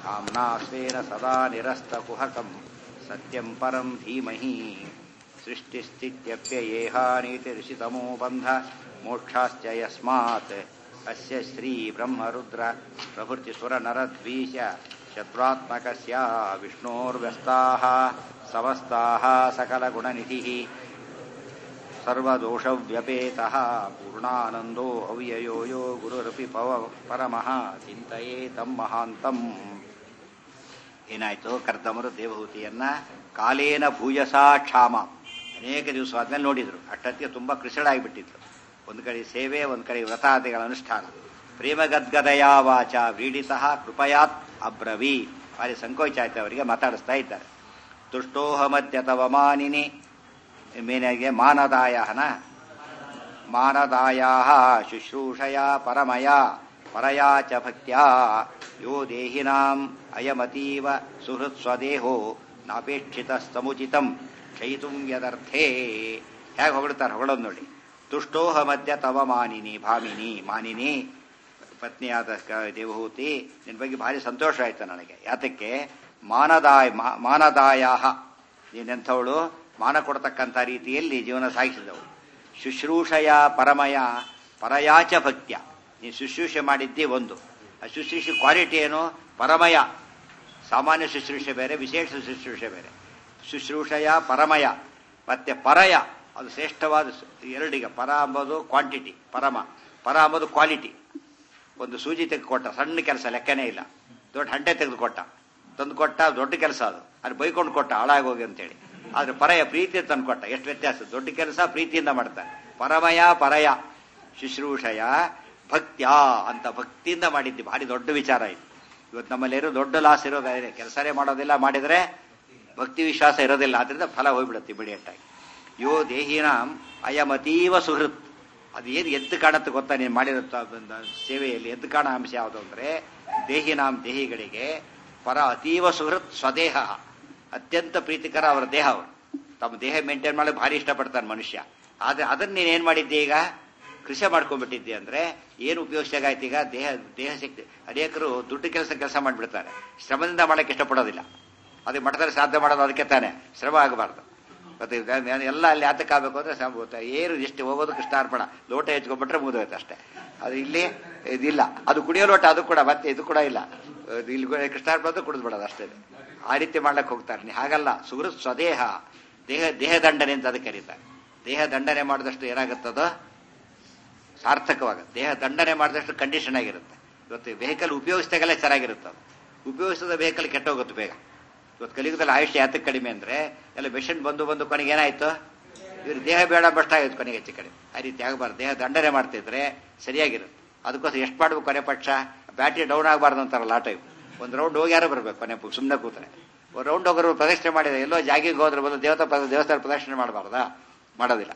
काम्ना स्वेन सदा निरस्तकुहकम् सत्यम् परम् धीमहि सृष्टिस्थित्यप्ययेहानीतिऋषितमो बन्ध मोक्षाश्च यस्मात् अस्य श्रीब्रह्मरुद्र प्रभृतिसुरनरद्वीष शत्रुत्मकस्य विष्णोर्व्यस्ताः समस्ताः सकलगुणनिधिः सर्वदोषव्यपेतः पूर्णानन्दो अव्ययो यो ಗುರುರಪಿ ಪವ ಪರಮಃ ಚಿಂತೆಯೇ ತಮ್ಮ ಮಹಾಂತಂ ಏನಾಯ್ತು ಕರ್ದಮರು ದೇವಹೂತಿಯನ್ನ ಕಾಲೇನ ಭೂಯಸಾ ಕ್ಷಾಮ ಅನೇಕ ದಿವಸ ಆದ್ಮೇಲೆ ನೋಡಿದ್ರು ಅಷ್ಟೊತ್ತಿಗೆ ತುಂಬಾ ಕೃಷಳಾಗಿಬಿಟ್ಟಿದ್ರು ಒಂದು ಕಡೆ ಸೇವೆ ಒಂದು ಕಡೆ ವ್ರತಾದಿಗಳ ಅನುಷ್ಠಾನ ಪ್ರೇಮ ಗದ್ಗದಯ ವಾಚ ವ್ರೀಡಿತಃ ಕೃಪಯಾತ್ ಅಬ್ರವಿ ಭಾರಿ ಸಂಕೋಚ ಆಯ್ತು ಅವರಿಗೆ ಮಾತಾಡಿಸ್ತಾ ಇದ್ದಾರೆ ತುಷ್ಟೋಹಮದ್ಯ ತವ ಮಾನಿನಿ ಮೇನೆಗೆ ಮಾನದಾಯನ ಮಾನದಾಯ ಶುಶ್ರೂಷಯ ಪರಮಯ ಪರಯಾ ಚ ಭಕ್ತ್ಯ ಯೋ ದೇಹಿನಾಂ ಅಯಮತೀವ ಸುಹೃತ್ ಸ್ವದೇಹೋ ನಾಪೇಕ್ಷಿತ ಸಮುಚಿತಂ ಕ್ಷಯಿತುಂ ಯದರ್ಥೇ ಹೇಗೆ ಹೊಗಳ್ತಾರೆ ಹೊಗಳೋದು ನೋಡಿ ತುಷ್ಟೋಹ ಮಧ್ಯ ತವ ಮಾನಿನಿ ಭಾಮಿನಿ ಮಾನಿನಿ ಪತ್ನಿಯಾದ ದೇವಹೂತಿ ನಿನ್ನ ಬಗ್ಗೆ ಭಾರಿ ಸಂತೋಷ ಆಯ್ತು ನನಗೆ ಯಾತಕ್ಕೆ ಮಾನದಾಯ ಮಾನದಾಯ ನೀನೆಂಥವಳು ಮಾನ ಕೊಡ್ತಕ್ಕಂಥ ರೀತಿಯಲ್ಲಿ ಜೀವನ ಸಾಗಿಸಿದವಳು ಶುಶ್ರೂಷಯ ಪರಮಯ ಪರಯಾಚ ಭಕ್ತ್ಯ ನೀನು ಶುಶ್ರೂಷೆ ಮಾಡಿದ್ದೇ ಒಂದು ಆ ಶುಶ್ರೂಷೆ ಕ್ವಾಲಿಟಿ ಏನು ಪರಮಯ ಸಾಮಾನ್ಯ ಶುಶ್ರೂಷೆ ಬೇರೆ ವಿಶೇಷ ಶುಶ್ರೂಷೆ ಬೇರೆ ಶುಶ್ರೂಷಯ ಪರಮಯ ಮತ್ತೆ ಪರಯ ಅದು ಶ್ರೇಷ್ಠವಾದ ಎರಡಿಗೆ ಪರ ಅಂಬೋದು ಕ್ವಾಂಟಿಟಿ ಪರಮ ಪರ ಅಂಬೋದು ಕ್ವಾಲಿಟಿ ಒಂದು ಸೂಜಿ ತೆಗೆದುಕೊಟ್ಟ ಸಣ್ಣ ಕೆಲಸ ಲೆಕ್ಕನೇ ಇಲ್ಲ ದೊಡ್ಡ ಹಂಡೆ ತೆಗೆದುಕೊಟ್ಟ ತಂದು ಕೊಟ್ಟ ದೊಡ್ಡ ಕೆಲಸ ಅದು ಅದು ಬೈಕೊಂಡು ಕೊಟ್ಟ ಹಾಳಾಗೋಗಿ ಅಂತೇಳಿ ಆದ್ರೆ ಪರಯ ಪ್ರೀತಿ ತಂದು ಕೊಟ್ಟ ಎಷ್ಟು ವ್ಯತ್ಯಾಸ ದೊಡ್ಡ ಕೆಲಸ ಪ್ರೀತಿಯಿಂದ ಮಾಡ್ತಾರೆ ಪರಮಯ ಪರಯ ಶುಶ್ರೂಷಯ ಭಕ್ತ್ಯ ಅಂತ ಭಕ್ತಿಯಿಂದ ಮಾಡಿದ್ದಿ ಭಾರಿ ದೊಡ್ಡ ವಿಚಾರ ಇದು ಇವತ್ತು ನಮ್ಮಲ್ಲಿರೋ ದೊಡ್ಡ ಲಾಸ್ ಇರೋದೇ ಕೆಲಸನೇ ಮಾಡೋದಿಲ್ಲ ಮಾಡಿದ್ರೆ ಭಕ್ತಿ ವಿಶ್ವಾಸ ಇರೋದಿಲ್ಲ ಆದ್ರಿಂದ ಫಲ ಹೋಗ್ಬಿಡುತ್ತೆ ಇಮಿಡಿಯೇಟ್ ಆಗಿ ಯೋ ದೇಹಿನಾಂ ಅಯಮತೀವ ಸುಹೃತ್ ಅದು ಏನು ಎದ್ದು ಕಾಣುತ್ತೆ ಗೊತ್ತಾ ನೀನು ಮಾಡಿರೋ ಸೇವೆಯಲ್ಲಿ ಎದ್ದು ಕಾಣೋ ಅಂಶ ಯಾವುದು ಅಂದ್ರೆ ದೇಹಿನಾಂ ದೇಹಿಗಳಿಗೆ ಪರ ಅತೀವ ಸುಹೃತ್ ಸ್ವದೇಹ ಅತ್ಯಂತ ಪ್ರೀತಿಕರ ಅವರ ದೇಹ ಅವರು ತಮ್ಮ ದೇಹ ಮೇಂಟೈನ್ ಮಾಡಕ್ಕೆ ಭಾರಿ ಇಷ್ಟಪಡ್ತಾನೆ ಮನುಷ್ಯ ಆದ್ರೆ ಅದನ್ನ ನೀನೇನ್ ಮಾಡಿದ್ದೆ ಈಗ ಕೃಷಿ ಮಾಡ್ಕೊಂಡ್ಬಿಟ್ಟಿದ್ದೆ ಅಂದ್ರೆ ಏನು ಉಪಯೋಗಿಸಾಗಾಯ್ತು ಈಗ ದೇಹ ದೇಹ ಶಕ್ತಿ ಅನೇಕರು ದುಡ್ಡು ಕೆಲಸ ಕೆಲಸ ಮಾಡಿಬಿಡ್ತಾರೆ ಶ್ರಮದಿಂದ ಮಾಡಕ್ಕೆ ಇಷ್ಟಪಡೋದಿಲ್ಲ ಅದು ಮಠದಲ್ಲಿ ಸಾಧ್ಯ ಮಾಡೋದು ಅದಕ್ಕೆ ತಾನೆ ಶ್ರಮ ಆಗಬಾರ್ದು ಮತ್ತೆ ಎಲ್ಲ ಅಲ್ಲಿ ಆತಕ್ಕಾಗಬೇಕು ಅಂದ್ರೆ ಏನು ಎಷ್ಟು ಹೋಗೋದು ಕೃಷ್ಣಾರ್ಪಣ ಲೋಟ ಹೆಚ್ಕೊಂಡ್ಬಿಟ್ರೆ ಮುಗಿದೋಯ್ತು ಅಷ್ಟೇ ಅದು ಇಲ್ಲಿ ಇದಿಲ್ಲ ಅದು ಕುಡಿಯೋ ಲೋಟ ಅದು ಕೂಡ ಮತ್ತೆ ಇದು ಕೂಡ ಇಲ್ಲ ಇಲ್ಲಿ ಕೃಷ್ಣಾರ್ಪಣ ಕುಡಿದು ಬಿಡೋದು ಅಷ್ಟೇ ಆ ರೀತಿ ಮಾಡ್ಲಕ್ಕೆ ಹೋಗ್ತಾರೆ ಹಾಗಲ್ಲ ಸುಹೃತ್ ಸ್ವದೇಹ ದೇಹ ದೇಹ ದಂಡನೆ ಅಂತ ಅದಕ್ಕೆ ಕರೀತಾರೆ ದೇಹ ದಂಡನೆ ಮಾಡಿದಷ್ಟು ಏನಾಗುತ್ತದೋ ಸಾರ್ಥಕವಾಗುತ್ತೆ ದೇಹ ದಂಡನೆ ಮಾಡಿದಷ್ಟು ಕಂಡೀಷನ್ ಆಗಿರುತ್ತೆ ಇವತ್ತು ವೆಹಿಕಲ್ ಉಪಯೋಗಿಸಿದಾಗಲೇ ಚೆನ್ನಾಗಿರುತ್ತೆ ಅದು ಉಪಯೋಗಿಸಿದ ವೆಹಿಕಲ್ ಕೆಟ್ಟೋಗುತ್ತೆ ಬೇಗ ಇವತ್ತು ಕಲಿಯುಗದಲ್ಲಿ ಆಯುಷ್ಯ ಯಾತಕ್ಕೆ ಕಡಿಮೆ ಅಂದ್ರೆ ಎಲ್ಲ ಪೇಷಂಟ್ ಬಂದು ಬಂದು ಕೊನೆಗೆ ಏನಾಯ್ತು ಇವ್ರ ದೇಹ ಬೇಡ ಬಷ್ಟ ಆಯ್ತು ಕೊನೆಗೆ ಹೆಚ್ಚು ಕಡಿಮೆ ಆ ರೀತಿ ಆಗಬಾರ್ದು ದೇಹ ದಂಡನೆ ಮಾಡ್ತಿದ್ರೆ ಸರಿಯಾಗಿರುತ್ತೆ ಅದಕ್ಕೋಸ್ಕರ ಎಷ್ಟು ಮಾಡ್ಬೇಕು ಕೊನೆ ಪಕ್ಷ ಬ್ಯಾಟ್ರಿ ಡೌನ್ ಆಗಬಾರ್ದು ಅಂತಾರಲ್ಲ ಆ ಟೈಮ್ ಒಂದು ರೌಂಡ್ ಹೋಗಿ ಯಾರು ಬರ್ಬೇಕು ಕೊನೆ ಸುಮ್ಮನೆ ಕೂತ್ರೆ ಒಂದು ರೌಂಡ್ ಹೋಗೋರು ಪ್ರದಕ್ಷಿಣೆ ಮಾಡಿದ್ರೆ ಎಲ್ಲೋ ಜಾಗಿಗೆ ಹೋದ್ರೆ ಬಂದು ದೇವತಾ ದೇವಸ್ಥಾನ ಪ್ರದಕ್ಷಿಣೆ ಮಾಡಬಾರ್ದಾ ಮಾಡೋದಿಲ್ಲ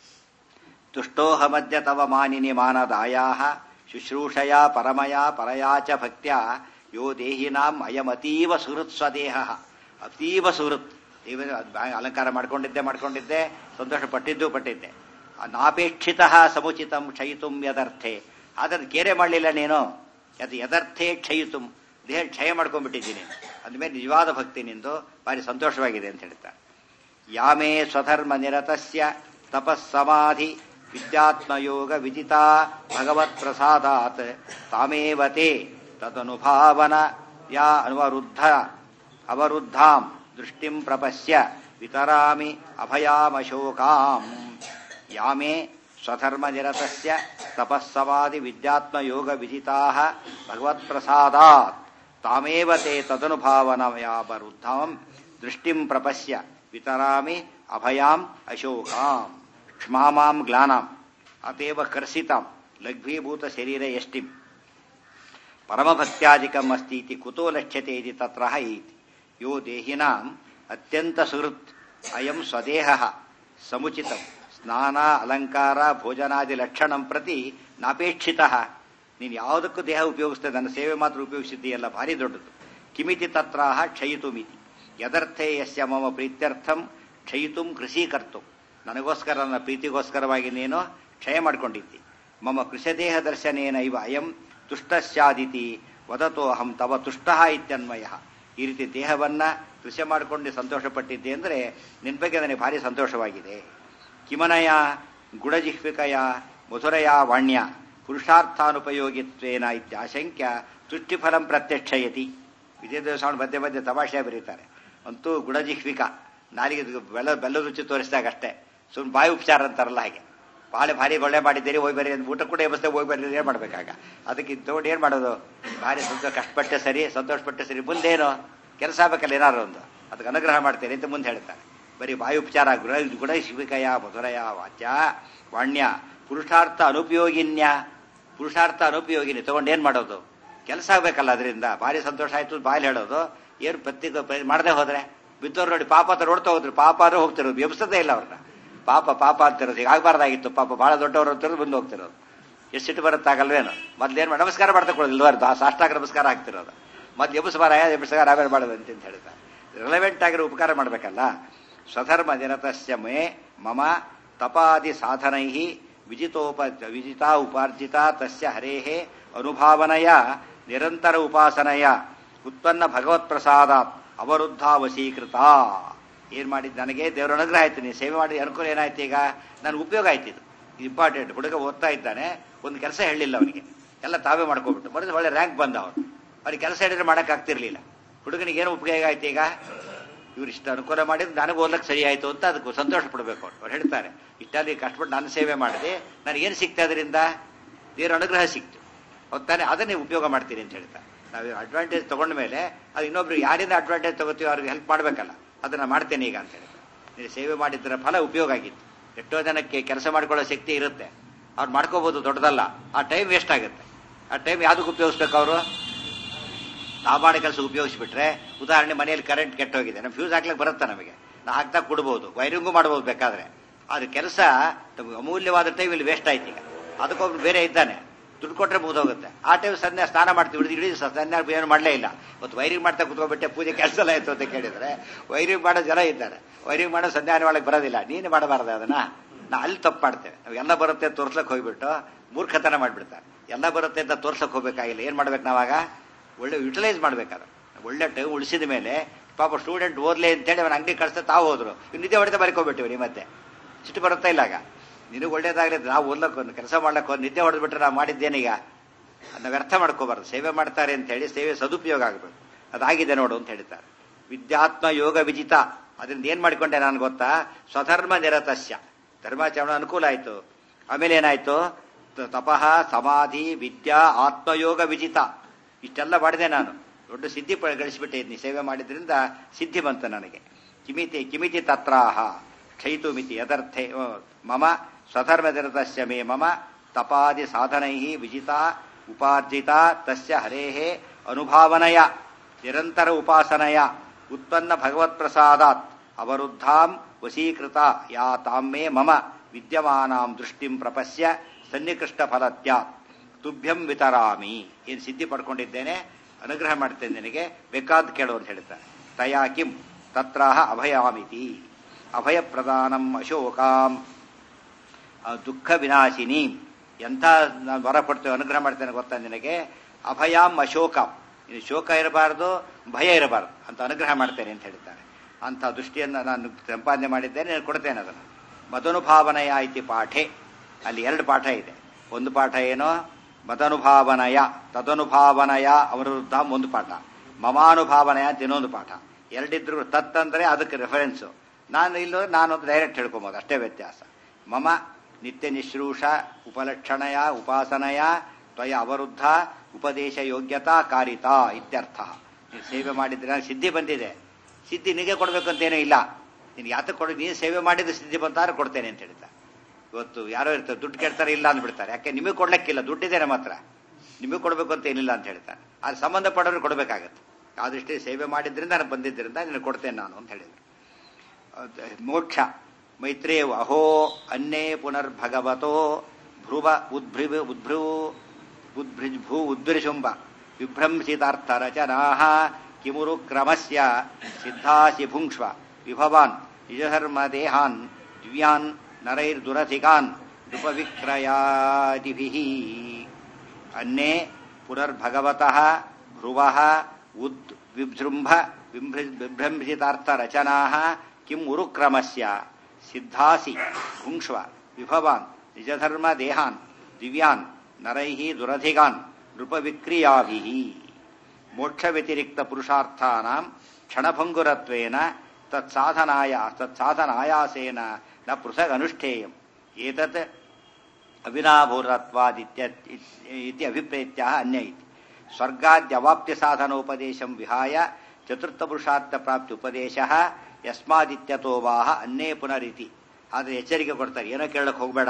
ತುಷ್ಟೋಹ ಮಧ್ಯ ತವ ಮಾನಿನಿ ಮಾನದಾಯಾ ಶುಶ್ರೂಷಯ ಪರಮಯ ಪರಯಾಚ ಭಕ್ತ್ಯ ಯೋ ದೇಹಿನಾಂ ಅಯಮತೀವ ಸುಹೃತ್ ಸ್ವದೇಹ ಅತೀವ ಸುಹೃತ್ ಅಲಂಕಾರ ಮಾಡ್ಕೊಂಡಿದ್ದೆ ಮಾಡ್ಕೊಂಡಿದ್ದೆ ಸಂತೋಷ ಪಟ್ಟಿದ್ದು ಪಟ್ಟಿದ್ದೆ ನಾಪೇಕ್ಷಿತ ಸಮುಚಿತಂ ಕ್ಷಯಿತುಂ ಯದರ್ಥೆ ಅದನ್ನು ಕೇರೆ ಮಾಡಲಿಲ್ಲ ನೀನು ಅದು ಯದರ್ಥೆ ಕ್ಷಯಿತುಂ ದೇಹ ಕ್ಷಯ ಮಾಡ್ಕೊಂಡ್ಬಿಟ್ಟಿದ್ದೀನಿ ಅಂದಮೇಲೆ ನಿಜವಾದ ಭಕ್ತಿ ನಿಂದು ಭಾರಿ ಸಂತೋಷವಾಗಿದೆ ಅಂತ ಹೇಳ್ತಾರೆ ಯಾಮೇ ಸ್ವಧರ್ಮ ನಿರತಸ್ಯ ತಪಸ್ಸಮಾಧಿ ವಿದ್ಯಾತ್ಮಯೋಗ ವಿದಿತಾ ಭಗವತ್ ಪ್ರಸಾದಾತ್ ತಾಮೇವತೆ ತದನುಭಾವನ ಯಾ ಅನುವರುದ್ಧ ಅವರುದ್ಧಾಂ ದೃಷ್ಟಿಂ ಪ್ರಪಶ್ಯ ವಿತರಾಮಿ ಅಭಯಾಮಶೋಕಾಂ ಯಾಮೇ ಸ್ವಧರ್ಮ ನಿರತಸ್ಯ ತಪಸ್ಸಮಾಧಿ ವಿದ್ಯಾತ್ಮಯೋಗ ವಿದಿತಾ ಭಗವತ್ ಪ್ರಸಾದಾತ್ ತಾಮೇವ ತೇ ತದನುಭಾವನಯಾವರುದ್ಧಾಂ ದೃಷ್ಟಿಂ ಪ್ರಪಶ್ಯ ವಿತರಾಮಿ ಅಭಯಾಂ ಅಶೋಕಾಂ ಕ್ಷಮಾಮಾಂ ಗ್ಲಾನಾಂ ಅತೇವ ಕರ್ಸಿತಾಂ ಲಘ್ವೀಭೂತ ಶರೀರ ಯಷ್ಟಿಂ ಪರಮಭಕ್ತ್ಯಾಧಿಕಂ ಅಸ್ತಿ ಇತಿ ಕುತೋ ಲಕ್ಷ್ಯತೆ ಇತಿ ತತ್ರ ಇತಿ ಯೋ ದೇಹಿನಾಂ ಅತ್ಯಂತ ಸುಹೃತ್ ಅಯಂ ಸ್ವದೇಹ ಸಮುಚಿತಂ ಸ್ನಾನ ಅಲಂಕಾರ ಭೋಜನಾದಿ ಲಕ್ಷಣಂ ಪ್ರತಿ ನಾಪೇಕ್ಷಿತ ನೀನು ಯಾವುದಕ್ಕೂ ದೇಹ ಉಪಯೋಗಿಸ್ತದೆ ನನ್ನ ಸೇವೆ ಮಾತ್ರ ಉಪಯೋಗಿಸಿದ್ದೀಯಲ್ಲ ಭಾರಿ ದೊಡ್ಡದು ಕಿಮಿತಿ ತತ್ರಾಹ ಕ್ಷಯಿತು ಮಿತಿ ಯದರ್ಥೇ ಯಸ್ಯ ಮಮ ಪ್ರೀತ್ಯರ್ಥಂ ಕ್ಷಯಿತುಂ ಕೃಷೀಕರ್ತು ನನಗೋಸ್ಕರ ನನ್ನ ಪ್ರೀತಿಗೋಸ್ಕರವಾಗಿ ನೀನು ಕ್ಷಯ ಮಾಡಿಕೊಂಡಿದ್ದಿ ಮಮ ಕೃಷದೇಹ ದರ್ಶನೇನ ಇವ ಅಯಂ ತುಷ್ಟಸ್ಯಾದಿತಿ ವದತೋ ಅಹಂ ತವ ತುಷ್ಟ ಇತ್ಯನ್ವಯ ಈ ರೀತಿ ದೇಹವನ್ನ ಕೃಷಿ ಮಾಡಿಕೊಂಡು ಸಂತೋಷಪಟ್ಟಿದ್ದೆ ಅಂದರೆ ನಿನ್ನ ಬಗ್ಗೆ ನನಗೆ ಭಾರಿ ಸಂತೋಷವಾಗಿದೆ ಕಿಮನಯ ಗುಡಜಿಹ್ವಿಕಯ ಮಧುರಯ ವಾಣ್ಯ ಪುರುಷಾರ್ಥಾನುಪಯೋಗಿತ್ವೇನ ಇತ್ಯಾಶಂಕ್ಯ ತುಷ್ಟಿಫಲಂ ಪ್ರತ್ಯಕ್ಷಯತಿ ವಿಜಯದೇವ ಸ್ವಾಮಿ ಮಧ್ಯೆ ಮಧ್ಯೆ ತಮಾಷೆ ಬರೀತಾರೆ ಅಂತೂ ಗುಡಜಿಹ್ವಿಕ ನಾಲಿಗೆ ಬೆಲ್ಲ ಬೆಲ್ಲದ ರುಚಿ ತೋರಿಸಿದಾಗ ಅಷ್ಟೇ ಸುಮ್ಮನೆ ಬಾಯಿ ಉಪಚಾರ ಅಂತಾರಲ್ಲ ಹಾಗೆ ಭಾಳ ಭಾರಿ ಒಳ್ಳೆ ಮಾಡಿದ್ದೀರಿ ಹೋಗಿ ಬರ್ರಿ ಅಂತ ಊಟ ಕೂಡ ಎಬ್ಬಿಸ್ದೆ ಹೋಗಿ ಬರ್ರಿ ಏನು ಮಾಡ್ಬೇಕಾಗ ಅದಕ್ಕೆ ತಗೊಂಡು ಏನು ಮಾಡೋದು ಭಾರಿ ಸಂತೋಷ ಕಷ್ಟಪಟ್ಟೆ ಸರಿ ಸಂತೋಷಪಟ್ಟೆ ಸರಿ ಮುಂದೇನು ಕೆಲಸ ಆಗ್ಬೇಕಲ್ಲ ಏನಾರು ಒಂದು ಅದಕ್ಕೆ ಅನುಗ್ರಹ ಮಾಡ್ತೇನೆ ಅಂತ ಮುಂದೆ ಹೇಳ್ತಾರೆ ಬರೀ ಬಾಯಿ ಉಪಚಾರ ಗುಣ ಗುಣಶಿವಿಕಯ ಮಧುರಯ ವಾಚ್ಯ ವಾಣ್ಯ ಪುರುಷಾರ್ಥ ಅನುಪಯೋಗಿನ್ಯ ಪುರುಷಾರ್ಥ ಅನುಪಯೋಗಿನಿ ತಗೊಂಡು ಏನು ಮಾಡೋದು ಕೆಲಸ ಆಗ್ಬೇಕಲ್ಲ ಅದರಿಂದ ಭಾರಿ ಸಂತೋಷ ಆಯ್ತು ಬಾಯಲ್ಲಿ ಹೇಳೋದು ಏನು ಪ್ರತಿ ಮಾಡದೆ ಹೋದ್ರೆ ಬಿದ್ದವ್ರು ನೋಡಿ ಪಾಪ ಅಂತ ನೋಡ್ತಾ ಹೋದ್ರು ಪಾಪ ಆದ್ರೂ ಹೋಗ್ತಿರೋದು ಎಬ್ಸದೇ ಇಲ್ಲ ಅವ್ರನ್ನ ಪಾಪ ಪಾಪ ಅಂತಿರೋದು ಈಗ ಆಗಬಾರ್ದಾಗಿತ್ತು ಪಾಪ ಬಹಳ ದೊಡ್ಡವರು ಅಂತಿರೋದು ಬಂದು ಹೋಗ್ತಿರೋದು ಎಷ್ಟು ಸಿಟ್ಟು ಬರುತ್ತಾಗಲ್ವೇನು ಮೊದ್ಲೇನು ಮಾಡಿ ನಮಸ್ಕಾರ ಮಾಡ್ತಾ ಕೊಡೋದಿಲ್ವಾರ್ದು ಆ ಸಾಷ್ಟಾಗ ನಮಸ್ಕಾರ ಆಗ್ತಿರೋದು ಮೊದ್ಲು ಎಬ್ಬಿಸ್ಬಾರ ಎಬ್ಬಿಸ್ಕಾರ ಆಮೇಲೆ ಮಾಡೋದು ಅಂತ ಹೇಳ್ತಾರೆ ರಿಲೆವೆಂಟ್ ಆಗಿರೋ ಉಪಕಾರ ಮಾಡಬೇಕಲ್ಲ ಸ್ವಧರ್ಮ ನಿರತಸ್ಯ ಮೇ ಮಮ ತಪಾದಿ ಸಾಧನೈ ವಿಜಿತೋಪ ವಿಜಿತಾ ಉಪಾರ್ಜಿತ ತಸ್ಯ ಹರೇಃ ಅನುಭಾವನಯ ನಿರಂತರ ಉಪಾಸನಯ ಉತ್ಪನ್ನ ಭಗವತ್ ಪ್ರಸಾದಾತ್ ಅವರುದ್ಧ ವಶೀಕೃತ ಏನ್ ಮಾಡಿದ್ ನನಗೆ ದೇವರ ಅನುಗ್ರಹ ಆಯ್ತು ನೀನು ಸೇವೆ ಮಾಡಿ ಅನುಕೂಲ ಏನಾಯ್ತು ಈಗ ನನಗೆ ಉಪಯೋಗ ಆಯ್ತು ಇದು ಇಂಪಾರ್ಟೆಂಟ್ ಹುಡುಗ ಓದ್ತಾ ಇದ್ದಾನೆ ಒಂದು ಕೆಲಸ ಹೇಳಿಲ್ಲ ಅವನಿಗೆ ಎಲ್ಲ ತಾವೇ ಮಾಡ್ಕೊಬಿಟ್ಟು ಬರೋದು ಒಳ್ಳೆ ರ್ಯಾಂಕ್ ಬಂದ ಅವನು ಅವ್ರಿಗೆ ಕೆಲಸ ಹೇಳಿದ್ರೆ ಮಾಡಕ್ ಆಗ್ತಿರ್ಲಿಲ್ಲ ಹುಡುಗನಿಗೆ ಏನು ಉಪಯೋಗ ಆಯ್ತು ಈಗ ಇವ್ರು ಇಷ್ಟು ಅನುಕೂಲ ಮಾಡಿದ್ರೆ ನನಗೆ ಓದ್ಲಕ್ಕೆ ಸರಿ ಆಯ್ತು ಅಂತ ಅದಕ್ಕೆ ಸಂತೋಷ ಪಡಬೇಕು ಅವ್ರು ಅವ್ರು ಹೇಳ್ತಾರೆ ಇಷ್ಟಲ್ಲಿ ಕಷ್ಟಪಟ್ಟು ನಾನು ಸೇವೆ ಮಾಡಿದೆ ನನಗೇನು ಸಿಕ್ತಾ ಅದರಿಂದ ದೇವರ ಅನುಗ್ರಹ ಸಿಕ್ತು ಹೊತ್ತಾನೆ ಅದನ್ನೇ ಉಪಯೋಗ ಮಾಡ್ತೀನಿ ಅಂತ ಹೇಳ್ತಾರೆ ನಾವು ಅಡ್ವಾಂಟೇಜ್ ತಗೊಂಡ ಮೇಲೆ ಅದು ಇನ್ನೊಬ್ರು ಯಾರಿಂದ ಅಡ್ವಾಂಟೇಜ್ ತಗೋತೀವಿ ಅವ್ರಿಗೆ ಹೆಲ್ಪ್ ಮಾಡಬೇಕಲ್ಲ ಅದನ್ನ ಮಾಡ್ತೇನೆ ಈಗ ಅಂತ ಹೇಳ್ತಾರೆ ನೀವು ಸೇವೆ ಮಾಡಿದ್ದರ ಫಲ ಉಪಯೋಗ ಆಗಿತ್ತು ಎಷ್ಟೋ ಜನಕ್ಕೆ ಕೆಲಸ ಮಾಡ್ಕೊಳ್ಳೋ ಶಕ್ತಿ ಇರುತ್ತೆ ಅವ್ರು ಮಾಡ್ಕೋಬಹುದು ದೊಡ್ಡದಲ್ಲ ಆ ಟೈಮ್ ವೇಸ್ಟ್ ಆಗುತ್ತೆ ಆ ಟೈಮ್ ಯಾವ್ದಕ್ಕೆ ಉಪಯೋಗಿಸ್ಬೇಕು ಅವರು ನಾವು ಮಾಡೋ ಕೆಲಸ ಉಪಯೋಗಿಸ್ಬಿಟ್ರೆ ಉದಾಹರಣೆ ಮನೆಯಲ್ಲಿ ಕರೆಂಟ್ ಕೆಟ್ಟೋಗಿದೆ ನಮ್ಮ ಫ್ಯೂಸ್ ಹಾಕ್ಲಿಕ್ಕೆ ಬರುತ್ತೆ ನಮಗೆ ನಾವು ಹಾಕ್ತಾ ಕೊಡ್ಬೋದು ವೈರಿಂಗು ಮಾಡ್ಬೋದು ಬೇಕಾದ್ರೆ ಆದ್ರೆ ಕೆಲಸ ಅಮೂಲ್ಯವಾದ ಟೈಮ್ ಇಲ್ಲಿ ವೇಸ್ಟ್ ಆಯ್ತು ಈಗ ಅದಕ್ಕೊಬ್ರು ಬೇರೆ ಇದ್ದಾನೆ ದುಡ್ಡು ಕೊಟ್ಟರೆ ಮುಗಿದೋಗುತ್ತೆ ಆ ಟೈಮ್ ಸಂಧ್ಯಾ ಸ್ನಾನ ಮಾಡ್ತೀವಿ ಇಡೀ ಸಂಧ್ಯಾ ಏನು ಮಾಡಲೇ ಇಲ್ಲ ಇವತ್ತು ವೈರಿಂಗ್ ಮಾಡ್ತಾ ಕುತ್ಕೊಬಿಟ್ಟೆ ಪೂಜೆ ಕೆಲಸ ಎಲ್ಲ ಆಯ್ತು ಅಂತ ಕೇಳಿದ್ರೆ ವೈರಿಂಗ್ ಮಾಡೋ ಜನ ಇದ್ದಾರೆ ವೈರಿಂಗ್ ಮಾಡೋ ಸಂಧ್ಯಾನ ಒಳಗೆ ಬರೋದಿಲ್ಲ ನೀನು ಮಾಡಬಾರ್ದು ಅದನ್ನ ನಾ ಅಲ್ಲಿ ತಪ್ಪು ಮಾಡ್ತೇವೆ ನಾವು ಎಲ್ಲ ಬರುತ್ತೆ ಅಂತ ತೋರ್ಸ್ಲಕ್ ಹೋಗ್ಬಿಟ್ಟು ಮೂರ್ಖತನ ಮಾಡ್ಬಿಡ್ತಾರೆ ಎಲ್ಲ ಬರುತ್ತೆ ಅಂತ ತೋರ್ಸಕ್ ಹೋಗ್ಬೇಕಾಗಿಲ್ಲ ಏನ್ ಮಾಡ್ಬೇಕು ನಾವಾಗ ಒಳ್ಳೆ ಯುಟಿಲೈಸ್ ಮಾಡ್ಬೇಕಾದ್ರೆ ಒಳ್ಳೆ ಟೈಮ್ ಉಳಿಸಿದ ಮೇಲೆ ಪಾಪ ಸ್ಟೂಡೆಂಟ್ ಓದ್ಲಿ ಅಂತೇಳಿ ಅವನ ಅಂಗಡಿ ಕಳಿಸ್ತಾ ತಾವು ಹೋದ್ರು ಇನ್ನು ನಿದ್ದೆ ಹೊಡೆದ ಬರ್ಕೊಬಿಟ್ಟಿವಿ ನಿಮ್ಮ ಮತ್ತೆ ಸಿಟ್ಟು ಬರುತ್ತಾ ಇಲ್ಲ ಆಗ ನಿನಗೆ ಒಳ್ಳೇದಾಗಲಿ ನಾವು ಓದ್ಲಕ್ಕೆ ಒಂದು ಕೆಲಸ ಮಾಡ್ಲಕ್ಕೆ ಒಂದು ನಿದ್ದೆ ಹೊಡೆದ್ಬಿಟ್ರೆ ನಾವು ಮಾಡಿದ್ದೇನೀಗ ಅದನ್ನ ವ್ಯರ್ಥ ಮಾಡ್ಕೋಬಾರ್ದು ಸೇವೆ ಮಾಡ್ತಾರೆ ಅಂತ ಹೇಳಿ ಸೇವೆ ಸದುಪಯೋಗ ಆಗಬೇಕು ಅದಾಗಿದೆ ನೋಡು ಅಂತ ಹೇಳ್ತಾರೆ ವಿದ್ಯಾತ್ಮ ಯೋಗ ವಿಜಿತ ಅದರಿಂದ ಏನ್ ಮಾಡ್ಕೊಂಡೆ ನಾನು ಗೊತ್ತಾ ಸ್ವಧರ್ಮ ನಿರತಸ್ಯ ಧರ್ಮಾಚರಣ ಅನುಕೂಲ ಆಯ್ತು ಆಮೇಲೆ ಏನಾಯ್ತು ತ- ತಪಃ ಸಮಾಧಿ ವಿದ್ಯಾ ಆತ್ಮಯೋಗ ವಿಜಿತ ಇಷ್ಟೆಲ್ಲ ಮಾಡಿದೆ ನಾನು ದೊಡ್ಡ ಸಿದ್ಧಿ ಪ- ಗಳಿಸಿಬಿಟ್ಟೆ ಇದ್ನಿ ಸೇವೆ ಮಾಡಿದ್ರಿಂದ ಸಿದ್ಧಿ ಬಂತು ನನಗೆ ಕಿಮಿತಿ ಕಿಮಿತಿ ತತ್ರಾಹ ಕ್ಷಯಿತು ಮಿತಿ ಯದರ್ಥೆ ಆ, ಮಮ ಸ್ವಧರ್ಮನಿರತಸ್ಯ ಮೇ ಮಮ ತಪಾದಿ ಸಾಧನೈ ವಿಜಿತ ಉಪಾರ್ಜಿತ ತಸ್ಯ ಹರೇಃ ಅನುಭಾವನಯ ನಿರಂತರ ಉಪಾಸನಯ ಉತ್ಪನ್ನ ಭಗವತ್ ಪ್ರಸಾದಾತ್ ಅವರುದ್ಧಾಂ ವಶೀಕೃತ ಯಾ ತಾಮ್ಮೇ ಮಮ ವಿದ್ಯಮಾನಾಂ ದೃಷ್ಟಿಂ ಪ್ರಪಶ್ಯ ಸನ್ನಿಕೃಷ್ಟ ಫಲತ್ಯಾತ್ ತುಭ್ಯಂ ವಿತರಾಮಿ ಏನು ಸಿದ್ಧಿ ಪಡ್ಕೊಂಡಿದ್ದೇನೆ ಅನುಗ್ರಹ ಮಾಡ್ತೇನೆ ನಿನಗೆ ಬೇಕಾದ್ ಕೇಳು ಅಂತ ಹೇಳ್ತಾರೆ ತಯಾ ಕಿಂ ತತ್ರಾಹ ಅಭಯಾಮಿತಿ ಅಭಯ ಪ್ರದಾನಂ ಅಶೋಕಾಂ ಆ ದುಃಖ ವಿನಾಶಿನಿ ಎಂಥ ನಾನು ವರ ಕೊಡ್ತೇವೆ ಅನುಗ್ರಹ ಮಾಡ್ತೇನೆ ಗೊತ್ತಾ ನಿನಗೆ ಅಭಯಾಂ ಅಶೋಕಂ ಇದು ಶೋಕ ಇರಬಾರದು ಭಯ ಇರಬಾರದು ಅಂತ ಅನುಗ್ರಹ ಮಾಡ್ತೇನೆ ಅಂತ ಹೇಳ್ತಾರೆ ಅಂಥ ದೃಷ್ಟಿಯನ್ನು ನಾನು ಸಂಪಾದನೆ ಮಾಡಿದ್ದೇನೆ ನಾನು ಕೊಡ್ತೇನೆ ಅದನ್ನು ಮದನುಭಾವನೆಯ ಇತಿ ಪಾಠೆ ಅಲ್ಲಿ ಎರಡು ಪಾಠ ಇದೆ ಒಂದು ಪಾಠ ಏನೋ ಮದನುಭಾವನಯ ತದನುಭಾವನಯ ಅವರುದ್ಧ ಒಂದು ಪಾಠ ಮಮಾನುಭಾವನಯ ಅಂತ ಇನ್ನೊಂದು ಪಾಠ ಎರಡಿದ್ರು ತತ್ ಅಂದ್ರೆ ಅದಕ್ಕೆ ರೆಫರೆನ್ಸು ನಾನು ಇಲ್ಲೋ ನಾನು ಡೈರೆಕ್ಟ್ ಹೇಳ್ಕೊಬೋದು ಅಷ್ಟೇ ವ್ಯತ್ಯಾಸ ಮಮ ನಿತ್ಯ ನಿಶ್ರೂಷ ಉಪಲಕ್ಷಣಯ ಉಪಾಸನಯ ತ್ವಯ ಅವರುದ್ಧ ಉಪದೇಶ ಯೋಗ್ಯತಾ ಕಾರಿತಾ ಇತ್ಯರ್ಥ ನೀನು ಸೇವೆ ಮಾಡಿದ್ರೆ ನನಗೆ ಸಿದ್ಧಿ ಬಂದಿದೆ ಸಿದ್ಧಿ ನಿನಗೆ ಕೊಡಬೇಕು ಅಂತೇನೂ ಇಲ್ಲ ನೀನು ಯಾತಕ್ಕೆ ಕೊಡ ನೀನು ಸೇವೆ ಮಾಡಿದ ಸಿದ್ಧಿ ಬಂತಾದ್ರೆ ಕೊಡ್ತೇನೆ ಅಂತ ಹೇಳ್ತಾರೆ ಇವತ್ತು ಯಾರೋ ಇರ್ತಾರೆ ದುಡ್ಡು ಕೇಳ್ತಾರೆ ಇಲ್ಲ ಅಂದ್ಬಿಡ್ತಾರೆ ಯಾಕೆ ನಿಮಗೆ ಕೊಡ್ಲಿಕ್ಕಿಲ್ಲ ದುಡ್ಡಿದೆ ನಮ್ಮ ಹತ್ರ ನಿಮಗೆ ಕೊಡಬೇಕು ಅಂತ ಏನಿಲ್ಲ ಅಂತ ಹೇಳ್ತಾರೆ ಅದು ಸಂಬಂಧಪಡೋರು ಕೊಡಬೇಕಾಗತ್ತೆ ಆ ದೃಷ್ಟಿ ಸೇವೆ ಮಾಡಿದ್ರಿಂದ ನನಗೆ ಬಂದಿದ್ದರಿಂದ ನಿನಗೆ ಕೊಡ್ತೇನೆ ನಾನು ಅಂತ ಹೇಳಿದ್ರು ಅದ್- ಮೋಕ್ಷ ಮೈತ್ರೇವ್ ಅಹೋ ಅನ್ನೇ ಪುನರ್ಭಗವತೋ ಭ್ರುವ ಉದ್ಭೃ ಉದ್ಭ್ರೂ ಉದ್ಭೃಭೂ ಉದ್ಭೃಶುಂಬ ವಿಭ್ರಂಸಿತಾರ್ಥ ರಚನಾ ಕಿಮುರು ಕ್ರಮಸ್ಯ ಸಿದ್ಧಾಸಿ ಭುಂಕ್ಷ್ವ ವಿಭವಾನ್ ನಿಜಧರ್ಮ ದೇಹಾನ್ ದಿವ್ಯಾನ್ ನರೈರ್ದುರಧಿಕಾನ್ ನೃಪವಿಕ್ರಯಾದಿಭಿಃ ಅನ್ನೇ ಪುನರ್ಭಗವತಃ ಭ್ರುವ ಉದ್ ವಿಜೃಂಭ ಬಿಭ್ರಂಭಿತಾರ್ಥ ರಚನಾ ಕಿಂ ಉರುಕ್ರಮಸ್ಯ ಸಿದ್ಧಾಸಿ ಭುಂಕ್ಷ್ವ ವಿಭವಾನ್ ನಿಜಧರ್ಮ ದೇಹಾನ್ ದಿವ್ಯಾನ್ ನರೈ ದುರಧಿಗಾನ್ ನೃಪವಿಕ್ರಿಯಾಭಿ ಮೋಕ್ಷ ವ್ಯತಿರಿಕ್ತ ಪುರುಷಾರ್ಥಾನಾಂ ಕ್ಷಣಭಂಗುರತ್ವೇನ ತತ್ಸಾಧನಾಯ ತತ್ಸಾಧನಾಯಾಸೇನ ನ ಪೃಥಗ್ ಅನುಷ್ಠೇಯಂ ಏತತ್ ಅವಿನಾಭೂರತ್ವಾದಿತ್ಯ ಇತಿ ಅಭಿಪ್ರೇತ್ಯ ಅನ್ಯ ಇತಿ ಸ್ವರ್ಗಾದ್ಯವಾಪ್ತಿ ಸಾಧನೋಪದೇಶಂ ವಿಹಾಯ ಚತುರ್ಥ ಪುರುಷಾರ್ಥ ಪ್ರಾಪ್ತಿ ಉಪದೇಶ ಯಸ್ಮಾದಿತ್ಯತೋ ವಾಹ ಅನ್ನೇ ಪುನರಿತಿ ಆದರೆ ಎಚ್ಚರಿಕೆ ಕೊಡ್ತಾರೆ ಏನೋ ಕೇಳಕ್ ಹೋಗಬೇಡ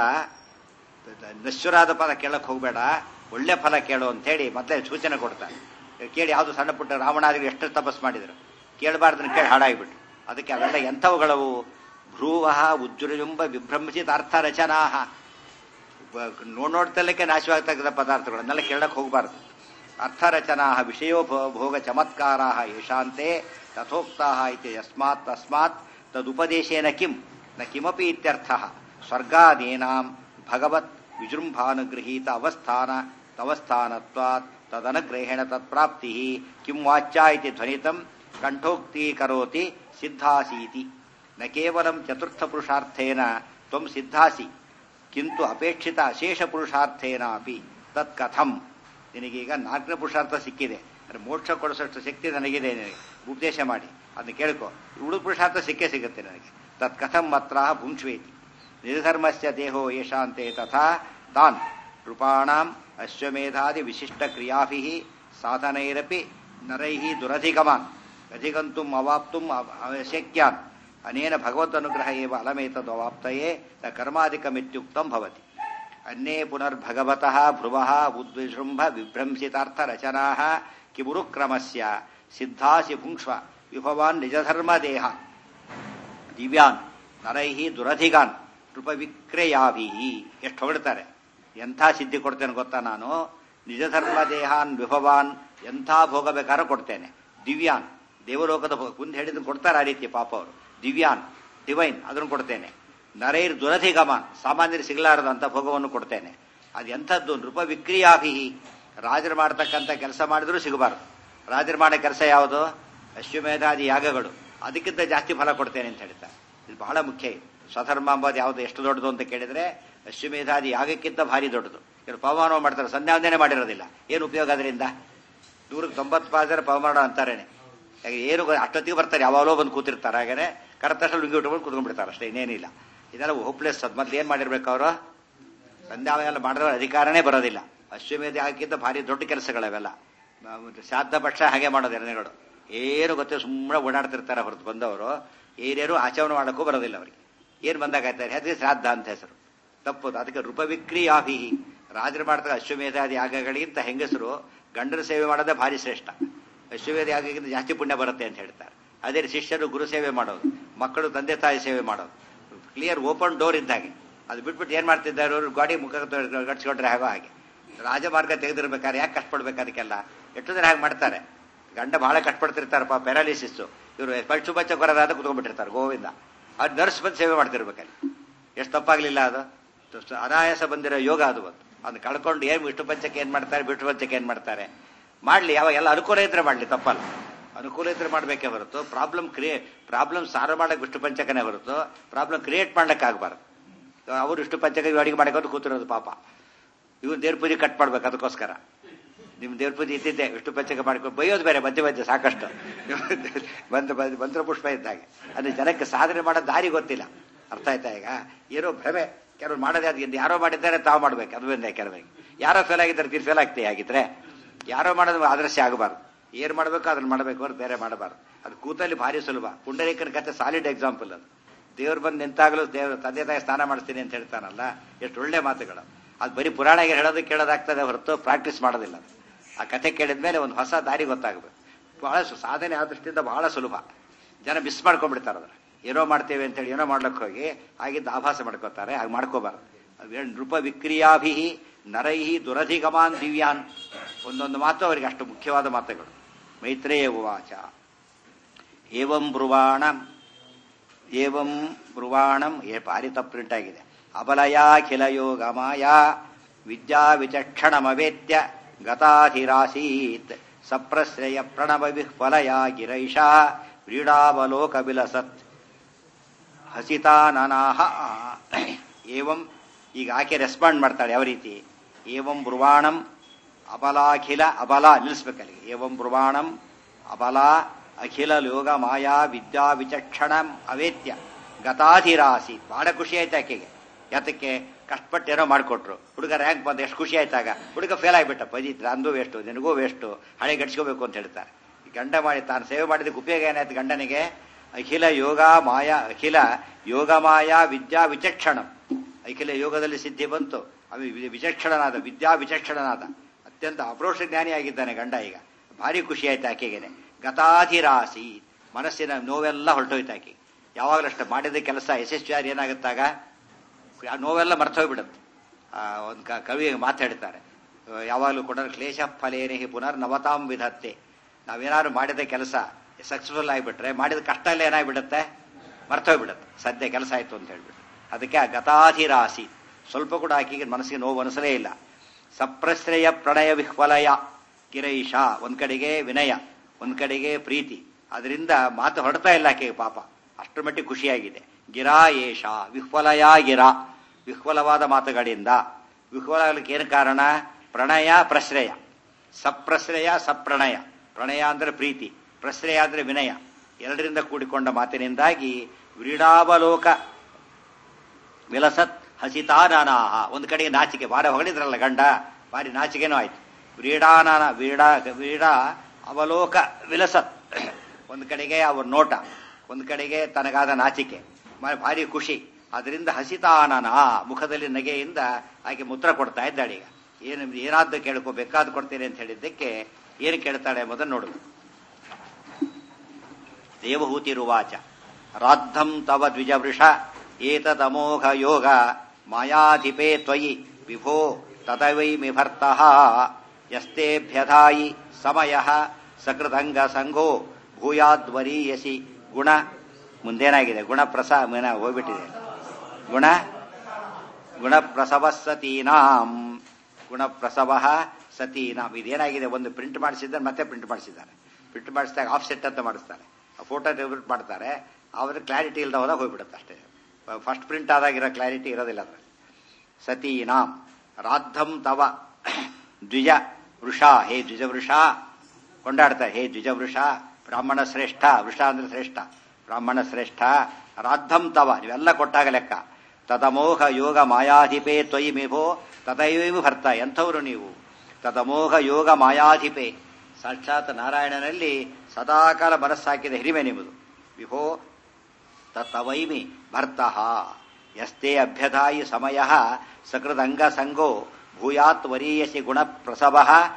ನಶ್ವರಾದ ಪದ ಕೇಳಕ್ ಹೋಗಬೇಡ ಒಳ್ಳೆ ಫಲ ಕೇಳು ಅಂತೇಳಿ ಮತ್ತೆ ಸೂಚನೆ ಕೊಡ್ತಾರೆ ಕೇಳಿ ಯಾವುದು ಸಣ್ಣ ಪುಟ್ಟ ರಾವಣಾದಿಗಳು ಎಷ್ಟು ತಪಸ್ ಮಾಡಿದರು ಕೇಳಬಾರ್ದನ್ನ ಕೇಳಿ ಹಾಳಾಗಿಬಿಟ್ರು ಅದಕ್ಕೆ ಅವೆಲ್ಲ ಎಂಥವುಗಳವು ಭ್ರೂವ ಉಜ್ಜುರುಂಬ ವಿಭ್ರಂಸಿತ ಅರ್ಥ ರಚನಾ ನೋಡ್ ನೋಡ್ತಲಕ್ಕೆ ನಾಶವಾಗ್ತಕ್ಕಂಥ ಪದಾರ್ಥಗಳನ್ನೆಲ್ಲ ಕೇಳಕ್ ಹೋಗಬಾರ್ದು ಅರ್ಥರಚನಾ ವಿಷಯೋ ಭೋಗ ಚಮತ್ಕಾರ ಯಶಾಂತೆ ತಥೋಕ್ತಾ ಇತಿ ಯಸ್ಮಾತ್ ತಸ್ಮಾತ್ ತದುಪದೇಶೇನ ಕಿಂ ನ ಕಿಮಪಿ ಇತ್ಯರ್ಥ ಸ್ವರ್ಗಾದೀನಾಂ ಭಗವತ್ ವಿಜೃಂಭಾನುಗೃಹೀತ ಅವಸ್ಥಾನ ತವಸ್ಥಾನತ್ವಾತ್ ತದನುಗ್ರಹೇಣ ತತ್ಪ್ರಾಪ್ತಿ ಕಿಂ ವಾಚ್ಯ ಇತಿ ಧ್ವನಿತಂ ಕಂಠೋಕ್ತೀಕರೋತಿ ಸಿದ್ಧಾಸೀತಿ ನ ಕೇವಲಂ ಚತುರ್ಥ ಪುರುಷಾರ್ಥೇನ ತ್ವಂ ಸಿದ್ಧಾಸಿ ಕಿಂತು ಅಪೇಕ್ಷಿತ ಅಶೇಷ ಪುರುಷಾರ್ಥೇನ ಅಪಿ ತತ್ ಕಥಂ ನಿನಗೀಗ ನಾಲ್ಕನೇ ಪುರುಷಾರ್ಥ ಸಿಕ್ಕಿದೆ ಅಂದ್ರೆ ಮೋಕ್ಷ ಕೊಡಿಸೋಷ್ಟು ಶಕ್ತಿ ನನಗಿದೆ ನಿನಗೆ ಉಪದೇಶ ಮಾಡಿ ಅದನ್ನ ಕೇಳ್ಕೊ ಉಳಿದ ಪುರುಷಾರ್ಥ ಸಿಕ್ಕೇ ಸಿಗುತ್ತೆ ನನಗೆ ತತ್ ಕಥಂ ಮಾತ್ರ ಭುಂಕ್ಷ್ವೇತಿ ನಿರ್ಧರ್ಮಸ್ಯ ದೇಹೋ ಯಶಾಂತೆ ತಥಾ ತಾನ್ ನೃಪಾಣಾಂ ಅಶ್ವಮೇಧಾದಿ ವಿಶಿಷ್ಟ ಕ್ರಿಯಾಭಿ ಸಾಧನೈರಪಿ ನರೈ ದುರಧಿಗಮಾನ್ ಅಧಿಗಂತುಂ ಅವಾಪ್ತುಂ ಅಶಕ್ಯಾನ್ ಅನೇನ ಭಗವದ್ ಅನುಗ್ರಹ ಏವ ಅಲಮೇತದವಾಪ್ತಯೇ ನ ಕರ್ಮಾಧಿಕಮಿತ್ಯುಕ್ತಂ ಭವತಿ ಅನ್ಯೇ ಪುನರ್ಭಗವತಃ ಭ್ರುವಃ ಉದ್ವಿಜೃಂಭ ವಿಭ್ರಂಸಿತಾರ್ಥ ರಚನಾ ಕಿಮುರುಕ್ರಮಸ್ಯ ಸಿದ್ಧಾಸಿ ಭುಂಕ್ಷ್ವ ವಿಭವಾನ್ ನಿಜಧರ್ಮ ದೇಹ ದಿವ್ಯಾನ್ ನರೈಹಿ ದುರಧಿಗಾನ್ ನೃಪವಿಕ್ರಯಾಭಿ ಎಷ್ಟು ಹೊಗಳ್ತಾರೆ ಎಂಥ ಸಿದ್ಧಿ ಕೊಡ್ತೇನೆ ಗೊತ್ತಾ ನಾನು ನಿಜಧರ್ಮ ದೇಹಾನ್ ವಿಭವಾನ್ ಎಂಥ ಭೋಗ ಬೇಕಾದ್ರೂ ಕೊಡ್ತೇನೆ ದಿವ್ಯಾನ್ ದೇವಲೋಕದ ಭೋಗ ಮುಂದೆ ಹೇಳಿದ್ದು ಕೊಡ್ತಾರೆ ಆ ರೀತಿ ಪಾಪ ಅವರು ದಿವ್ಯಾನ್ ಡಿವೈನ್ ಅದನ್ನು ಕೊಡ್ತೇನೆ ನರೈರ್ ದುರಧಿಗಮಾನ್ ಸಾಮಾನ್ಯರು ಸಿಗಲಾರದಂಥ ಭೋಗವನ್ನು ಕೊಡ್ತೇನೆ ಅದು ಎಂಥದ್ದು ನೃಪ ವಿಕ್ರಿಯಾಭಿ ರಾಜರು ಮಾಡ್ತಕ್ಕಂಥ ಕೆಲಸ ಮಾಡಿದ್ರೂ ಸಿಗಬಾರ್ದು ರಾಜರು ಮಾಡೋ ಕೆಲಸ ಯಾವುದು ಅಶ್ವಮೇಧಾದಿ ಯಾಗಗಳು ಅದಕ್ಕಿಂತ ಜಾಸ್ತಿ ಫಲ ಕೊಡ್ತೇನೆ ಅಂತ ಹೇಳ್ತಾರೆ ಇದು ಬಹಳ ಮುಖ್ಯ ಸ್ವಧರ್ಮ ಅಂಬೋದು ಯಾವುದು ಎಷ್ಟು ದೊಡ್ಡದು ಅಂತ ಕೇಳಿದ್ರೆ ಅಶ್ವಮೇಧಾದಿ ಯಾಗಕ್ಕಿಂತ ಭಾರಿ ದೊಡ್ಡದು ಇವರು ಪವಮಾನ ಮಾಡ್ತಾರೆ ಸಂಧ್ಯಾವಂದನೆ ಮಾಡಿರೋದಿಲ್ಲ ಏನು ಉಪಯೋಗ ಅದರಿಂದ ನೂರಕ್ಕೆ ತೊಂಬತ್ತು ಪಾಸರ ಪವಮಾನ ಅಂತಾರೇನೆ ಏನು ಅಷ್ಟೊತ್ತಿಗೆ ಬರ್ತಾರೆ ಯಾವಾಗಲೋ ಬಂದು ಕೂತಿರ್ತಾರೆ ಹಾಗೆ ಕರೆಕ್ಟ್ ಲುಂಗಿ ಉಟ್ಕೊಂಡು ಕೂತ್ಕೊಂಡ್ಬಿಡ್ತಾರೆ ಅಷ್ಟೇ ಇನ್ನೇನಿಲ್ಲ ಇದೆಲ್ಲ ಹೋಪ್ಲೆಸ್ ಅದು ಮೊದ್ಲು ಏನು ಮಾಡಿರ್ಬೇಕು ಅವರು ಸಂಧ್ಯಾವೆಲ್ಲ ಮಾಡಿದ್ರೆ ಅಧಿಕಾರನೇ ಬರೋದಿಲ್ಲ ಅಶ್ವಮೇಧ ಯಾಗಕ್ಕಿಂತ ಭಾರಿ ದೊಡ್ಡ ಕೆಲಸಗಳವೆಲ್ಲ ಶ್ರಾದ್ದ ಪಕ್ಷ ಹಾಗೆ ಮಾಡೋದು ಎರಡನೇಗಳು ಏನು ಗೊತ್ತೇ ಸುಮ್ಮನೆ ಓಡಾಡ್ತಿರ್ತಾರೆ ಹೊರತು ಬಂದವರು ಏನೇನು ಆಚರಣೆ ಮಾಡೋಕ್ಕೂ ಬರೋದಿಲ್ಲ ಅವರಿಗೆ ಏನು ಬಂದಾಗಾಯ್ತಾರೆ ಹೆಸರು ಶ್ರಾದ್ದ ಅಂತ ಹೆಸರು ತಪ್ಪುದು ಅದಕ್ಕೆ ರೂಪವಿಕ್ರಿಯಾಭಿ ರಾಜರು ಮಾಡ್ತಾರೆ ಅಶ್ವಮೇಧಾದಿ ಯಾಗಗಳಿಗಿಂತ ಹೆಂಗಸರು ಗಂಡರ ಸೇವೆ ಮಾಡೋದೇ ಭಾರಿ ಶ್ರೇಷ್ಠ ಅಶ್ವಮೇಧ ಯಾಗಕ್ಕಿಂತ ಜಾಸ್ತಿ ಪುಣ್ಯ ಬರುತ್ತೆ ಅಂತ ಹೇಳ್ತಾರೆ ಅದೇ ಶಿಷ್ಯರು ಗುರು ಸೇವೆ ಮಾಡೋದು ಮಕ್ಕಳು ತಂದೆ ತಾಯಿ ಸೇವೆ ಮಾಡೋದು ಕ್ಲಿಯರ್ ಓಪನ್ ಡೋರ್ ಇದ್ದಾಗೆ ಅದು ಬಿಟ್ಬಿಟ್ಟು ಏನ್ ಮಾಡ್ತಿದ್ದಾರೆ ಅವರು ಗಾಡಿ ಮುಖ ಗಟ್ಸ್ಕೊಂಡ್ರೆ ಹಾಗೋ ಹಾಗೆ ರಾಜಮಾರ್ಗ ತೆಗೆದಿರ್ಬೇಕಾದ್ರೆ ಯಾಕೆ ಕಷ್ಟಪಡ್ಬೇಕು ಅದಕ್ಕೆಲ್ಲ ಎಷ್ಟು ಜನ ಹಾಗೆ ಮಾಡ್ತಾರೆ ಗಂಡ ಬಹಳ ಕಷ್ಟಪಡ್ತಿರ್ತಾರೆ ಪಾ ಪ್ಯಾರಾಲಿಸಿಸ್ ಇವರು ಪಂಚು ಪಂಚ ಕೊರದಾದ ಕುತ್ಕೊಂಡ್ಬಿಟ್ಟಿರ್ತಾರೆ ಗೋವಿಂದ ಅದು ನರ್ಸ್ ಬಂದು ಸೇವೆ ಮಾಡ್ತಿರ್ಬೇಕಲ್ಲಿ ಎಷ್ಟು ತಪ್ಪಾಗ್ಲಿಲ್ಲ ಅದು ಅನಾಯಾಸ ಬಂದಿರೋ ಯೋಗ ಅದು ಬಂದು ಅದನ್ನ ಕಳ್ಕೊಂಡು ಏನು ವಿಷ್ಣು ಪಂಚಕ್ಕೆ ಏನ್ ಮಾಡ್ತಾರೆ ಬಿಟ್ಟು ಪಂಚಕ್ಕೆ ಏನ್ ಮಾಡ್ತಾರೆ ಮಾಡ್ಲಿ ಯಾವಾಗ ಎಲ್ಲ ಅನುಕೂಲ ಇದ್ರೆ ಮಾಡ್ಲಿ ತಪ್ಪಲ್ಲ ಅನುಕೂಲ ಇದ್ರೆ ಮಾಡ್ಬೇಕೇ ಹೊರತು ಪ್ರಾಬ್ಲಮ್ ಕ್ರಿಯೇ ಪ್ರಾಬ್ಲಮ್ ಸಾರು ಮಾಡಕ್ ವಿಷ್ಣು ಪಂಚಕನೇ ಹೊರತು ಪ್ರಾಬ್ಲಮ್ ಕ್ರಿಯೇಟ್ ಮಾಡ್ಲಿಕ್ಕೆ ಆಗಬಾರ್ದು ಅವರು ವಿಷ್ಣು ಪಂಚಕ ಅಡಿಗೆ ಮಾಡ್ಕೊಂಡು ಕೂತಿರೋದು ಪಾಪ ಇವ್ರು ದೇವ್ರ ಪೂಜೆ ಕಟ್ ಮಾಡ್ಬೇಕು ಅದಕ್ಕೋಸ್ಕರ ನಿಮ್ ದೇವ್ರ ಪೂಜೆ ಇದ್ದಿದ್ದೆ ವಿಷ್ಣು ಪಂಚಕ ಮಾಡ್ಕೊಂಡು ಬೈಯೋದು ಬೇರೆ ಮಧ್ಯೆ ಮಧ್ಯೆ ಸಾಕಷ್ಟು ಬಂದ ಮಂತ್ರ ಪುಷ್ಪ ಇದ್ದಾಗೆ ಅದು ಜನಕ್ಕೆ ಸಾಧನೆ ಮಾಡೋ ದಾರಿ ಗೊತ್ತಿಲ್ಲ ಅರ್ಥ ಆಯ್ತಾ ಈಗ ಏನೋ ಭ್ರಮೆ ಕೆಲವ್ರು ಮಾಡೋದೇ ಅದು ಯಾರೋ ಮಾಡಿದ್ದಾರೆ ತಾವು ಮಾಡ್ಬೇಕು ಅದು ಬಂದೆ ಕೆಲವರಿಗೆ ಯಾರೋ ಫೇಲ್ ಆಗಿದ್ದಾರೆ ತೀರ್ ಫೇಲ್ ಆಗ್ತೀವಿ ಆಗಿದ್ರೆ ಯಾರೋ ಮಾಡೋದು ಆದರ್ಶ ಆಗಬಾರ್ದು ಏನ್ ಮಾಡಬೇಕು ಅದನ್ನ ಮಾಡಬೇಕು ಅವ್ರು ಬೇರೆ ಮಾಡಬಾರ್ದು ಅದು ಕೂತಲ್ಲಿ ಭಾರಿ ಸುಲಭ ಪುಂಡರೀಕನ ಕತೆ ಸಾಲಿಡ್ ಎಕ್ಸಾಂಪಲ್ ಅದು ದೇವ್ರು ಬಂದು ನಿಂತಾಗಲೂ ದೇವ್ರ ತಂದೆ ತಾಯಿ ಸ್ನಾನ ಮಾಡಿಸ್ತೀನಿ ಅಂತ ಹೇಳ್ತಾನಲ್ಲ ಎಷ್ಟು ಒಳ್ಳೆ ಮಾತುಗಳು ಅದು ಬರೀ ಪುರಾಣಿಗೆ ಹೇಳೋದು ಕೇಳೋದಾಗ್ತದೆ ಹೊರತು ಪ್ರಾಕ್ಟೀಸ್ ಮಾಡೋದಿಲ್ಲ ಆ ಕತೆ ಕೇಳಿದ ಮೇಲೆ ಒಂದು ಹೊಸ ದಾರಿ ಗೊತ್ತಾಗಬೇಕು ಬಹಳ ಸಾಧನೆ ಆ ದೃಷ್ಟಿಯಿಂದ ಬಹಳ ಸುಲಭ ಜನ ಮಿಸ್ ಮಾಡ್ಕೊಂಡ್ಬಿಡ್ತಾರೆ ಅದನ್ನ ಏನೋ ಮಾಡ್ತೇವೆ ಅಂತೇಳಿ ಏನೋ ಮಾಡ್ಲಿಕ್ಕೆ ಹೋಗಿ ಆಗಿದ್ದ ಆಭಾಸ ಮಾಡ್ಕೋತಾರೆ ಹಾಗೆ ಮಾಡ್ಕೋಬಾರ್ದು ನೃಪ ವಿಕ್ರಿಯಾಭಿ ನರೈಹಿ ದುರಧಿಗಮಾನ್ ದಿವ್ಯಾನ್ ಒಂದೊಂದು ಮಾತು ಅವರಿಗೆ ಅಷ್ಟು ಮುಖ್ಯವಾದ ಮಾತುಗಳು ಮೈತ್ರೇಯ ಉವಾಚ ಏವಂ ಬ್ರುವಾಣಂ ಏವಂ ಬ್ರುವಾಣಂ ಏ ಭಾರಿ ತಪ್ಪು ಪ್ರಿಂಟ್ ಆಗಿದೆ ಅಬಲಯಾಖಿಲ ಯೋಗಮಾಯ ವಿದ್ಯಾ ವಿಚಕ್ಷಣಮವೇತ್ಯ ಗತಾಧಿರಾಸೀತ್ ಸಪ್ರಶ್ರಯ ಪ್ರಣವ ವಿಹ್ವಲಯ ಗಿರೈಷ ವ್ರೀಡಾವಲೋಕ ವಿಲಸತ್ ಹಸಿತಾನನಾಹ ಏವಂ ಈಗ ಆಕೆ ರೆಸ್ಪಾಂಡ್ ಮಾಡ್ತಾಳೆ ಯಾವ ರೀತಿ ಏವಂ ಬ್ರುವಾಣಂ ಅಬಲಾಖಿಲ ಅಬಲ ನಿಲ್ಲಿಸ್ಬೇಕಲ್ಲಿ ಏವಂ ಬ್ರುವಾಣಂ ಅಬಲ ಅಖಿಲ ಯೋಗ ಮಾಯಾ ವಿದ್ಯಾ ವಿಚಕ್ಷಣಂ ಅವೇತ್ಯ ಗತಾಧಿರಾಸಿ ಬಹಳ ಖುಷಿ ಆಯ್ತು ಆಕೆಗೆ ಯಾತಕ್ಕೆ ಕಷ್ಟಪಟ್ಟು ಏನೋ ಮಾಡಿಕೊಟ್ರು ಹುಡುಗ ರ್ಯಾಂಕ್ ಬಂದು ಎಷ್ಟು ಖುಷಿ ಆಯ್ತಾಗ ಹುಡುಗ ಫೇಲ್ ಆಗಿಬಿಟ್ಟ ಪಜಿತ್ರ ಅಂದು ವೇಸ್ಟು ನಿನಗೂ ವೇಸ್ಟು ಹಳೆ ಗಡ್ಸ್ಕೋಬೇಕು ಅಂತ ಹೇಳ್ತಾರೆ ಈ ಗಂಡ ಮಾಡಿ ತಾನು ಸೇವೆ ಮಾಡಿದ್ದಕ್ಕೆ ಉಪಯೋಗ ಏನಾಯ್ತು ಗಂಡನಿಗೆ ಅಖಿಲ ಯೋಗ ಮಾಯಾ ಅಖಿಲ ಯೋಗ ಮಾಯಾ ವಿದ್ಯಾ ವಿಚಕ್ಷಣಂ ಅಖಿಲ ಯೋಗದಲ್ಲಿ ಸಿದ್ಧಿ ಬಂತು ಅವಿ ವಿ- ವಿಚಕ್ಷಣನಾದ ವಿದ್ಯಾ ವಿಚಕ್ಷಣನಾದ ಅತ್ಯಂತ ಅಪ್ರೋಷ ಜ್ಞಾನಿಯಾಗಿದ್ದಾನೆ ಗಂಡ ಈಗ ಭಾರಿ ಖುಷಿ ಆಯ್ತು ಆಕೆಗೆನೆ ಗತಾಧಿರಾಸಿ ಮನಸ್ಸಿನ ನೋವೆಲ್ಲ ಹೊರಟೋಯ್ತು ಆಕೆ ಯಾವಾಗಲೂ ಅಷ್ಟೇ ಮಾಡಿದ ಕೆಲಸ ಯಶಸ್ವಿಯಾಗಿ ಏನಾಗುತ್ತಾಗ ಆ ನೋವೆಲ್ಲ ಮರ್ತೋಗ್ಬಿಡುತ್ತೆ ಒಂದು ಕವಿ ಮಾತಾಡ್ತಾರೆ ಯಾವಾಗಲೂ ಕೂಡ ಕ್ಲೇಶ ಫಲೇನೇ ಪುನರ್ ನವತಾಂ ವಿಧತ್ತೆ ನಾವೇನಾದ್ರು ಮಾಡಿದ ಕೆಲಸ ಸಕ್ಸಸ್ಫುಲ್ ಆಗಿಬಿಟ್ರೆ ಮಾಡಿದ ಕಷ್ಟ ಎಲ್ಲ ಏನಾಗ್ಬಿಡುತ್ತೆ ಮರ್ತೋಗ್ಬಿಡುತ್ತೆ ಸದ್ಯ ಕೆಲಸ ಆಯ್ತು ಅಂತ ಹೇಳ್ಬಿಟ್ಟು ಅದಕ್ಕೆ ಆ ಗತಾಧಿರಾಸಿ ಸ್ವಲ್ಪ ಕೂಡ ಆಕೆಗೆ ಮನಸ್ಸಿಗೆ ನೋವು ಅನಿಸಲೇ ಇಲ್ಲ ಸಪ್ರಶ್ರಯ ಪ್ರಣಯ ವಿಹ್ವಲಯ ಕಿರೈಷ ಒಂದ್ ಕಡೆಗೆ ವಿನಯ ಒಂದ್ ಕಡೆಗೆ ಪ್ರೀತಿ ಅದರಿಂದ ಮಾತು ಹೊರಡ್ತಾ ಇಲ್ಲ ಆಕೆಗೆ ಪಾಪ ಅಷ್ಟರ ಮಟ್ಟಿಗೆ ಖುಷಿಯಾಗಿದೆ ಗಿರಾ ಏಷ ವಿಹ್ವಲಯ ಗಿರಾ ವಿಹ್ವಲವಾದ ಮಾತುಗಳಿಂದ ವಿಹ್ವಲ ಆಗ್ಲಿಕ್ಕೆ ಏನು ಕಾರಣ ಪ್ರಣಯ ಪ್ರಶ್ರಯ ಸಪ್ರಶ್ರಯ ಸಪ್ರಣಯ ಪ್ರಣಯ ಅಂದ್ರೆ ಪ್ರೀತಿ ಪ್ರಶ್ರಯ ಅಂದ್ರೆ ವಿನಯ ಎರಡರಿಂದ ಕೂಡಿಕೊಂಡ ಮಾತಿನಿಂದಾಗಿ ವ್ರೀಡಾವಲೋಕ ವಿಲಸತ್ ಹಸಿತಾನಾಹ ಒಂದು ಕಡೆಗೆ ನಾಚಿಕೆ ಬಾರ ಹೊಗಳಿದ್ರಲ್ಲ ಗಂಡ ಬಾರಿ ನಾಚಿಕೆನೂ ಆಯ್ತು ವ್ರೀಡಾನಾನ ವೀಡಾ ವೀಡಾ ಅವಲೋಕ ವಿಲಸತ್ ಒಂದು ಕಡೆಗೆ ಅವ್ರ ನೋಟ ಒಂದು ಕಡೆಗೆ ತನಗಾದ ನಾಚಿಕೆ ಮ- ಭಾರಿ ಖುಷಿ ಅದರಿಂದ ಹಸಿತಾನನ ಮುಖದಲ್ಲಿ ನಗೆಯಿಂದ ಆಕೆ ಮುತ್ರ ಕೊಡ್ತಾ ಇದ್ದಾಳೆ ಈಗ ಏನು ಏನಾದ್ದು ಕೇಳ್ಕೊ ಬೇಕಾದ್ ಕೊಡ್ತೇನೆ ಅಂತ ಹೇಳಿದ್ದಕ್ಕೆ ಏನು ಕೇಳ್ತಾಳೆ ಎಂಬುದನ್ನು ನೋಡಬೇಕು ದೇವಹೂತಿರುವಾಚ ರಾद्धಂ ತವ ದ್ವಿಜವೃಷ ಏತದಮೋಘ ಯೋಗ ಮಾಯಾಧಿಪೇ ತ್ವಯಿ ವಿಭೋ ತದವೈಮಿ ಭರ್ತಃ ಯಸ್ತೇಭ್ಯಧಾಯಿ ಸಮಯ ಸಕೃದಂಗ ಸಂಘೋ ಭೂಯಾದ್ವರೀಯಸಿ ಗುಣ ಮುಂದೇನಾಗಿದೆ ಗುಣ ಪ್ರಸ ಮೇನ ಹೋಗ್ಬಿಟ್ಟಿದೆ ಗುಣ ಗುಣಪ್ರಸವ ಸತೀನಾಂ ಗುಣಪ್ರಸವ ಸತೀನಾಂ ಇದೇನಾಗಿದೆ ಒಂದು ಪ್ರಿಂಟ್ ಮಾಡಿಸಿದ್ದಾರೆ ಮತ್ತೆ ಪ್ರಿಂಟ್ ಮಾಡಿಸಿದ್ದಾರೆ ಪ್ರಿಂಟ್ ಮಾಡಿಸಿದಾಗ ಆಫ್ ಸೆಟ್ ಅಂತ ಮಾಡಿಸ್ತಾರೆ ಆ ಫೋಟೋ ಡೆಬಿಟ್ ಮಾಡ್ತಾರೆ ಅವ್ರ ಕ್ಲಾರಿಟಿ ಇಲ್ಲದ ಹೋದಾಗ ಹೋಗ್ಬಿಡುತ್ತೆ ಅಷ್ಟೇ ಫಸ್ಟ್ ಪ್ರಿಂಟ್ ಆದಾಗಿರೋ ಕ್ಲಾರಿಟಿ ಇರೋದಿಲ್ಲ ಅದ್ರಲ್ಲಿ ಸತೀನಾಂ ರಾಧಂ ತವ ದ್ವಿಜ ವೃಷ ಹೇ ದ್ವಿಜ ವೃಷ ಕೊಂಡಾಡ್ತಾರೆ ಹೇ ದ್ವಿಜ ವೃಷ ಬ್ರಾಹ್ಮಣ ಶ್ರೇಷ್ಠ ವೃಷ ಅಂದ್ರೆ ಶ್ರೇಷ್ಠ ಬ್ರಾಹ್ಮಣ ಶ್ರೇಷ್ಠ ರಾಧಂ ತವ ನೀವೆಲ್ಲ ಕೊಟ್ಟಾಗ ಲೆಕ್ಕ ತದಮೋಘ ಯೋಗ ಮಾಯಾಧಿಪೇ ತ್ವಯಿ ಮೇಭೋ ತದೈವ ಭರ್ತ ಎಂಥವರು ನೀವು ತದಮೋಘ ಯೋಗ ಮಾಯಾಧಿಪೇ ಸಾಕ್ಷಾತ್ ನಾರಾಯಣನಲ್ಲಿ ಸದಾಕಾಲ ಮನಸ್ಸಾಕಿದ ಹಿರಿಮೆ ನಿಮ್ಮದು ವಿಭೋ ತವೈಮಿ ಭರ್ತಃ ಯಸ್ತೆ ಅಭ್ಯಧಾಯಿ ಸಮಯ ಸಕೃದಂಗ ಸಂಗೋ ಭೂಯಾತ್ ವರೀಯಸಿ ಗುಣ ಪ್ರಸವ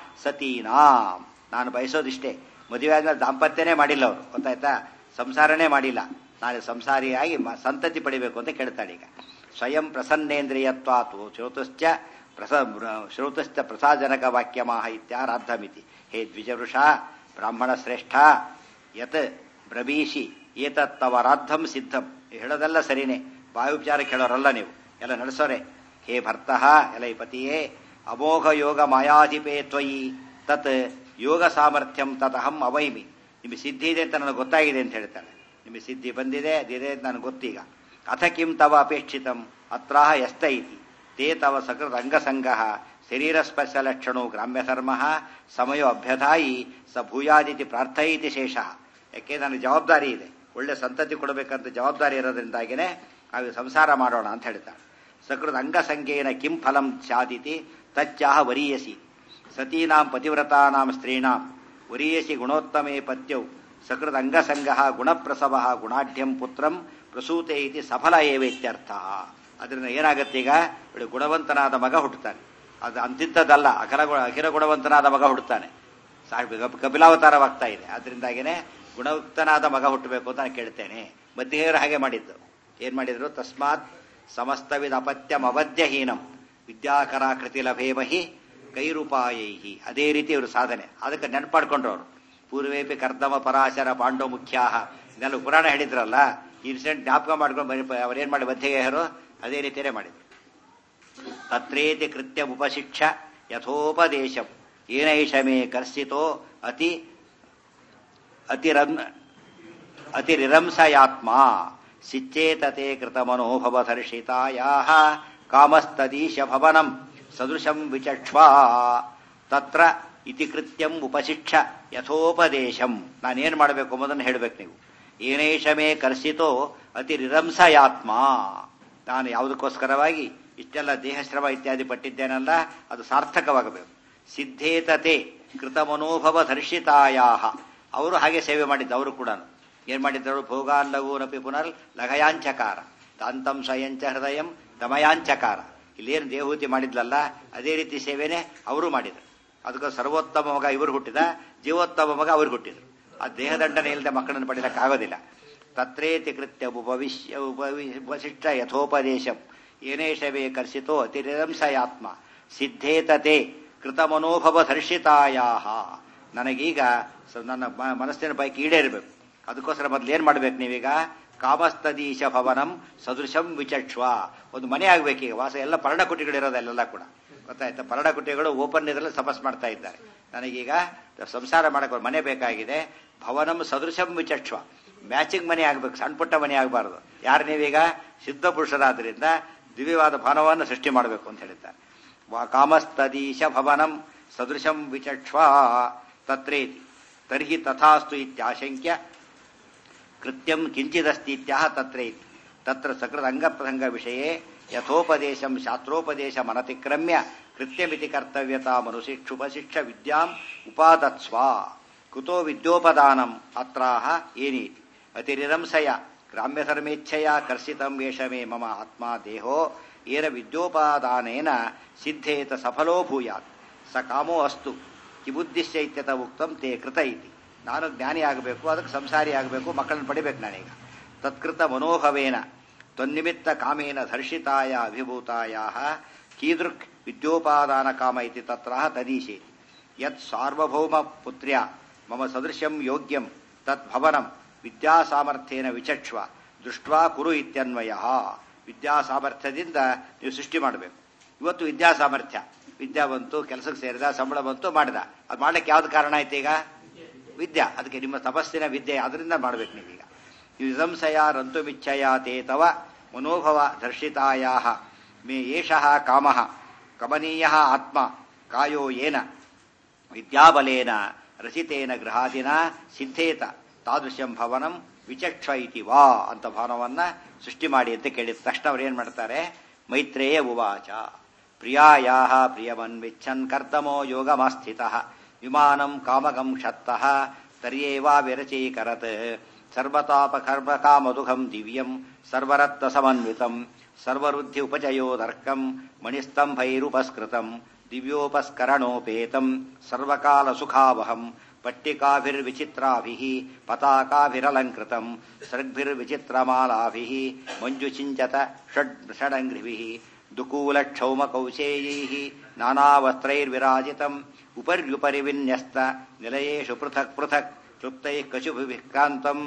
ಸತೀನಾಂ ನಾನು ಬಯಸೋದಿಷ್ಟೇ ಮದುವೆ ಆದ್ಮೇಲೆ ದಾಂಪತ್ಯನೇ ಮಾಡಿಲ್ಲ ಅವರು ಗೊತ್ತಾಯ್ತಾ ಸಂಸಾರನೇ ಮಾಡಿಲ್ಲ ನಾಳೆ ಸಂಸಾರಿಯಾಗಿ ಮ- ಸಂತತಿ ಪಡಿಬೇಕು ಅಂತ ಕೇಳ್ತಾಳೆ ಈಗ ಸ್ವಯಂ ಪ್ರಸನ್ನೇಂದ್ರಿಯತ್ವಾತು ಶ್ರೋತಶ್ಚ ಪ್ರಸ ಶ್ರೋತಶ್ಚ ಪ್ರಸಾಜನಕ ವಾಕ್ಯಮಾಹ ಇತ್ಯಾರಾಧಮಿತಿ ಹೇ ದ್ವಿಜವೃಷ ಬ್ರಾಹ್ಮಣ ಶ್ರೇಷ್ಠ ಯತ್ ಬ್ರವೀಷಿ ಏತತ್ತವ ರಾಧಂ ಸಿದ್ಧಂ ಹೇಳೋದೆಲ್ಲ ಸರಿನೇ ಬಾಯುಪಚಾರ ಕೇಳೋರಲ್ಲ ನೀವು ಎಲ್ಲ ನಡೆಸೋರೆ ಹೇ ಭರ್ತಃ ಎಲ ಈ ಪತಿಯೇ ಅಮೋಘ ಯೋಗ ಮಾಯಾಧಿಪೇ ತ್ವಯಿ ತತ್ ಯೋಗ ಸಾಮರ್ಥ್ಯಂ ತದಹಂ ಅವೈಮಿ ನಿಮಗೆ ಸಿದ್ಧಿ ಇದೆ ಅಂತ ನನಗೆ ಗೊತ್ತಾಗಿದೆ ಅಂತ ಹೇಳ್ತಾಳೆ ನಿಮಗೆ ಸಿದ್ಧಿ ಬಂದಿದೆ ಅದಿದೆ ಅಂತ ನನಗೆ ಗೊತ್ತೀಗ ಅಥ ಕಿಂ ತವ ಅಪೇಕ್ಷಿತಂ ಅತ್ರಾಹ ಎಸ್ತ ಇತಿ ತೇ ತವ ಸಕೃತ ಅಂಗಸಂಗ ಶರೀರ ಸ್ಪರ್ಶ ಲಕ್ಷಣೋ ಗ್ರಾಮ್ಯ ಧರ್ಮ ಸಮಯೋ ಅಭ್ಯಧಾಯಿ ಸ ಭೂಯಾದಿತಿ ಪ್ರಾರ್ಥಯಿತಿ ಶೇಷ ಯಾಕೆ ನನಗೆ ಜವಾಬ್ದಾರಿ ಇದೆ ಒಳ್ಳೆ ಸಂತತಿ ಕೊಡಬೇಕಂತ ಜವಾಬ್ದಾರಿ ಇರೋದ್ರಿಂದಾಗಿನೇ ನಾವು ಸಂಸಾರ ಮಾಡೋಣ ಅಂತ ಹೇಳ್ತಾಳೆ ಸಕೃತ ಅಂಗಸಂಗೇನ ಕಿಂ ಫಲಂ ಸ್ಯಾದಿತಿ ತಚ್ಚಾಹ ವರೀಯಸಿ ಸತೀನಾಂ ಪತಿವ್ರತಾನಾಂ ಸ್ತ್ರೀಣಾಂ ವರೀಯಸಿ ಗುಣೋತ್ತಮೇ ಪತ್ಯೌ ಸಕೃತ ಅಂಗಸಂಗ ಗುಣಪ್ರಸವ ಗುಣಾಢ್ಯಂ ಪುತ್ರಂ ಪ್ರಸೂತೆ ಇತಿ ಸಫಲ ಏವೇತ್ಯರ್ಥ ಅದರಿಂದ ಏನಾಗತ್ತೆ ಈಗ ಇವಳು ಗುಣವಂತನಾದ ಮಗ ಹುಟ್ಟುತ್ತಾನೆ ಅದು ಅಂತಿಂತದ್ದಲ್ಲ ಅಖರ ಗು- ಅಖಿರ ಗುಣವಂತನಾದ ಮಗ ಹುಟ್ಟುತ್ತಾನೆ ಸಾ- ಕಪ- ಕಪಿಲಾವತಾರವಾಗ್ತಾ ಇದೆ ಅದರಿಂದಾಗಿನೇ ಗುಣಯುಕ್ತನಾದ ಮಗ ಹುಟ್ಟಬೇಕು ಅಂತ ನಾನು ಕೇಳ್ತೇನೆ ಮಧ್ಯೆಯವರು ಹಾಗೆ ಮಾಡಿದ್ದು ಏನ್ ಮಾಡಿದ್ರು ತಸ್ಮಾತ್ ಸಮಸ್ತವಿದ ಅಪತ್ಯಂ ಅವಧ್ಯಹೀನಂ ವಿದ್ಯಾಕರಾಕೃತಿ ಲಭೇಮಹಿ ಕೈರೂಪಾಯೈಹಿ ಅದೇ ರೀತಿ ಇವರು ಸಾಧನೆ ಅದಕ್ಕೆ ನೆನಪಾಡ್ಕೊಂಡ್ರು ಅವರು ಪೂರ್ವೇಪಿ ಕರ್ದಮ ಪರಾಶರ ಪಾಂಡವ ಮುಖ್ಯಾಹ ಇದೆಲ್ಲ ಪುರಾಣ ಹೇಳಿದ್ರಲ್ಲ ಈ ಇನ್ಸಿಡೆಂಟ್ ಜ್ಞಾಪಕ ಮಾಡ್ಕೊಂಡು ಬರೀ- ಅವ್ರೇನ್ ಮಾಡಿ ಮಧ್ಯಗೆಯರು ಅದೇ ರೀತಿಯೇ ಮಾಡಿದ್ರು ತತ್ರೇತಿ ಕೃತ್ಯ ಉಪಶಿಕ್ಷ ಯಥೋಪದೇಶಂ ಏನೈಷ ಮೇ ಕರ್ಷಿತೋ ಅತಿ ಅತಿರನ್ ಅತಿರಿರಂಸಯಾತ್ಮ ಸಿಚ್ಚೇತತೆ ಕೃತಮನೋಭವಧರ್ಷಿತಾಯಾ ಕಾಮಸ್ತದೀಶ ಭವನಂ ಸದೃಶಂ ವಿಚಕ್ಷ್ವಾ ತತ್ರ ಇತಿ ಕೃತ್ಯಂ ಉಪಶಿಕ್ಷ ಯಥೋಪದೇಶಂ ನಾನೇನು ಮಾಡಬೇಕು ಎಂಬುದನ್ನು ಹೇಳಬೇಕು ನೀವು ಏನೇಷ ಮೇ ಕರ್ಷಿತೋ ಅತಿರಿರಂಸಯಾತ್ಮ ನಾನು ಯಾವುದಕ್ಕೋಸ್ಕರವಾಗಿ ಇಷ್ಟೆಲ್ಲ ದೇಹಶ್ರಮ ಇತ್ಯಾದಿ ಪಟ್ಟಿದ್ದೇನಲ್ಲ ಅದು ಸಾರ್ಥಕವಾಗಬೇಕು ಸಿದ್ಧೇತತೆ ಕೃತಮನೋಭವ ಧರ್ಷಿತಾಯಾ ಅವರು ಹಾಗೆ ಸೇವೆ ಮಾಡಿದ್ದು ಅವರು ಕೂಡ ಏನ್ ಮಾಡಿದ್ದರು ಭೋಗಾಲ್ಲಗೂನಪಿ ಪುನರ್ ಲಘಯಾಂಚಕಾರ ತಾಂತಂ ಸ್ವಯಂಚ ಹೃದಯಂ ದಮಯಾಂಚಕಾರ ಇಲ್ಲೇನು ದೇವಹೂತಿ ಮಾಡಿದ್ಲಲ್ಲ ಅದೇ ರೀತಿ ಸೇವೆನೆ ಅವರು ಮಾಡಿದರು ಅದಕ್ಕೆ ಸರ್ವೋತ್ತಮ ಮಗ ಇವರು ಹುಟ್ಟಿದ ಜೀವೋತ್ತಮ ಮಗ ಅವರು ಹುಟ್ಟಿದ್ರು ಆ ದೇಹದಂಡನೆ ಇಲ್ಲದೆ ಮಕ್ಕಳನ್ನು ಪಡೆಯಲಿಕ್ಕಾಗೋದಿಲ್ಲ ತತ್ರೇತಿ ಕೃತ್ಯ ಉಪವಿಶ್ಯ ಉಪಶಿಷ್ಟ ಯಥೋಪದೇಶಂ ಏನೇಷವೇ ಕರ್ಷಿತೋ ಅತಿರಿರಂಸಯಾತ್ಮ ಸಿದ್ಧೇತತೆ ಕೃತಮನೋಭವ ಧರ್ಷಿತಾಯಾ ನನಗೀಗ ನನ್ನ ಮನಸ್ಸಿನ ಪೈಕಿ ಈಡೇರಬೇಕು ಅದಕ್ಕೋಸ್ಕರ ಮೊದಲು ಏನ್ ಮಾಡ್ಬೇಕು ನೀವೀಗ ಕಾಮಸ್ತದೀಶ ಭವನಂ ಸದೃಶಂ ವಿಚಕ್ಷ್ವ ಒಂದು ಮನೆ ಆಗ್ಬೇಕೀಗ ವಾಸ ಎಲ್ಲ ಪರ್ಣಕುಟಿಗಳಿರೋದಲ್ಲೆಲ್ಲ ಕೂಡ ಗೊತ್ತಾಯ್ತಾ ಪರ್ಣಕುಟಿಗಳು ಓಪನ್ ಇದರಲ್ಲಿ ತಪಸ್ ಮಾಡ್ತಾ ಇದ್ದಾರೆ ನನಗೀಗ ಸಂಸಾರ ಮಾಡಕ್ಕೆ ಮನೆ ಬೇಕಾಗಿದೆ ಭವನಂ ಸದೃಶಂ ವಿಚಕ್ಷ್ವ ಮ್ಯಾಚಿಂಗ್ ಮನೆ ಆಗ್ಬೇಕು ಸಣ್ಣ ಪುಟ್ಟ ಮನೆ ಆಗಬಾರದು ಯಾರು ನೀವೀಗ ಸಿದ್ಧ ಪುರುಷರಾದ್ರಿಂದ ದಿವ್ಯವಾದ ಭವನವನ್ನು ಸೃಷ್ಟಿ ಮಾಡಬೇಕು ಅಂತ ಹೇಳಿದ್ದಾರೆ ಕಾಮಸ್ತದೀಶ ಭವನಂ ಸದೃಶಂ ವಿಚಕ್ಷ್ವ ತತ್ರೇತಿ ತರ್ಹಿ ತಥಾಸ್ತು ಇತ್ಯಾಶಂಕ್ಯ ಕೃತ್ಯಂ ಕಿಂಚಿದಸ್ತೀತ್ಯಃ ತತ್ರೇತಿ ತತ್ರ ಸಕೃತ ಅಂಗಪ್ರಸಂಗ ವಿಷಯೇ ಯಥೋಪದೇಶಂ ಶಾಸ್ತ್ರೋಪದೇಶ ಮನತಿಕ್ರಮ್ಯ ಕೃತ್ಯಮಿತಿ ಕರ್ತವ್ಯತಾ ಮನುಶಿಕ್ಷುಪಶಿಕ್ಷ ವಿದ್ಯಾಂ ಉಪಾದತ್ಸ್ವ ಕುತೋ ವಿದ್ಯೋಪದಾನಂ ಅತ್ರಾಹ ಏನೀತಿ ಅತಿರಿರಂಸಯ ಗ್ರಾಮ್ಯಧರ್ಮೇಚ್ಛೆಯ ಕರ್ಷಿತಂ ಏಷ ಮೇ ಮಮ ಆತ್ಮ ದೇಹೋ ಏನ ವಿದ್ಯೋಪಾದಾನೇನ ಸಿದ್ಧೇತ ಸಫಲೋ ಭೂಯಾತ್ ಸ ಕಾಮೋ ಅಸ್ತು ಕಿಬುದ್ಧಿಶ್ಚ ಇತ್ಯತ ಉಕ್ತಂ ತೇ ಕೃತ ಇತಿ ನಾನು ಜ್ಞಾನಿ ಆಗಬೇಕು ಅದಕ್ಕೆ ಸಂಸಾರಿ ಆಗಬೇಕು ಮಕ್ಕಳನ್ನು ಪಡಿಬೇಕು ನಾನೀಗ ತತ್ಕೃತ ಮನೋಭವೇನ ತ್ವನ್ನಿಮಿತ್ತ ಕಾಮೇನ ಧರ್ಷಿತಾಯ ಅಭಿಭೂತಾಯ ಕೀದೃಕ್ ವಿದ್ಯೋಪಾದಾನ ಕಾಮ ಇತಿ ತತ್ರ ತದೀಶೆ ಯತ್ ಸಾರ್ವಭೌಮ ಪುತ್ರ್ಯ ಮಮ ಸದೃಶ್ಯಂ ಯೋಗ್ಯಂ ತತ್ ಭವನಂ ವಿದ್ಯಾಸಾಮರ್ಥ್ಯೇನ ವಿಚಕ್ಷ್ವ ದೃಷ್ಟ್ವಾ ಕುರು ಇತ್ಯನ್ವಯ ವಿದ್ಯಾಸಾಮರ್ಥ್ಯದಿಂದ ನೀವು ಸೃಷ್ಟಿ ಮಾಡಬೇಕು ಇವತ್ತು ವಿದ್ಯಾಸಾಮರ್ಥ್ಯ ವಿದ್ಯಾ ಬಂತು ಕೆಲಸಕ್ಕೆ ಸೇರಿದ ಸಂಬಳ ಬಂತು ಮಾಡಿದ ಅದು ಮಾಡ್ಲಿಕ್ಕೆ ಯಾವ್ದು ಕಾರಣ ಆಯ್ತು ಈಗ ವಿದ್ಯಾ ಅದಕ್ಕೆ ನಿಮ್ಮ ತಪಸ್ಸಿನ ವಿದ್ಯೆ ಅದರಿಂದ ಮಾಡ್ಬೇಕು ನೀವೀಗ ಯುಧಂಸಯ ರಂತುಮಿಚ್ಛಯ ತೇ ತವ ಮನೋಭವ ದರ್ಶಿತಾಯ ಮೇ ಏಷಃ ಕಾಮ ಕಮನೀಯ ಆತ್ಮ ಕಾಯೋ ಏನ ವಿದ್ಯಾಬಲೇನ ರಚಿತೇನ ಗೃಹಾದಿನ ಸಿದ್ಧೇತ ತಾದೃಶ್ಯಂ ಭವನಂ ವಿಚಕ್ಷ ಇತಿ ವಾ ಅಂತ ಭಾವನವನ್ನ ಸೃಷ್ಟಿ ಮಾಡಿ ಅಂತ ಕೇಳಿದ ತಕ್ಷಣ ಅವ್ರು ಏನ್ ಮಾಡ್ತಾರೆ ಮೈತ್ರೇಯ ಉವಾಚ ಪ್ರಿಯಾಯಾ ಪ್ರಿಯವನ್ವಿಚ್ಛನ್ ಕರ್ತಮೋ ಯೋಗಮಾಸ್ಥಿತ ವಿಮಾನಂ ಕಾಮಗಂ ಕ್ಷತ್ತಃ ತರ್ಯೇವಾ ವಿರಚೀಕರತ್ ಸರ್ವತಾಪಕರ್ಮಕಾಮದುಘಂ ದಿವ್ಯಂ ಸರ್ವರತ್ನ ಸಮನ್ವಿತಂ ಸರ್ವರುದ್ಧಿ ಉಪಚಯೋದರ್ಕಂ ಮಣಿಸ್ತಂಭೈರುಪಸ್ಕೃತಂ ದಿವ್ಯೋಪಸ್ಕರಣೋಪೇತಂ ಸರ್ವಕಾಲ ಸುಖಾವಹಂ ಪಟ್ಟಿಕಾಭಿರ್ವಿಚಿತ್ರಾಭಿಃ ಪತಾಕಾಭಿರಲಂಕೃತಂ ಸರ್ಗ್ಭಿರ್ವಿಚಿತ್ರಮಾಲಾಭಿಃ ಮಂಜುಚಿಂಚತ ಷಡ್ ಷಡಂಗ್ರಿಭಿಃ ದುಕೂಲಕ್ಷೌಮಕೌಶೇಯೈः ನಾನಾವಸ್ತ್ರೈರ್ವಿರಾಜಿತಂ ಉಪರ್ಯುಪರಿ ವಿನ್ಯಸ್ತ ನಿಲಯೇಷು ಪೃಥಕ್ ಪೃಥಕ್ ಕ್ಲುಪ್ತೈः ಕಶುಭಿः ಕ್ರಾಂತಂ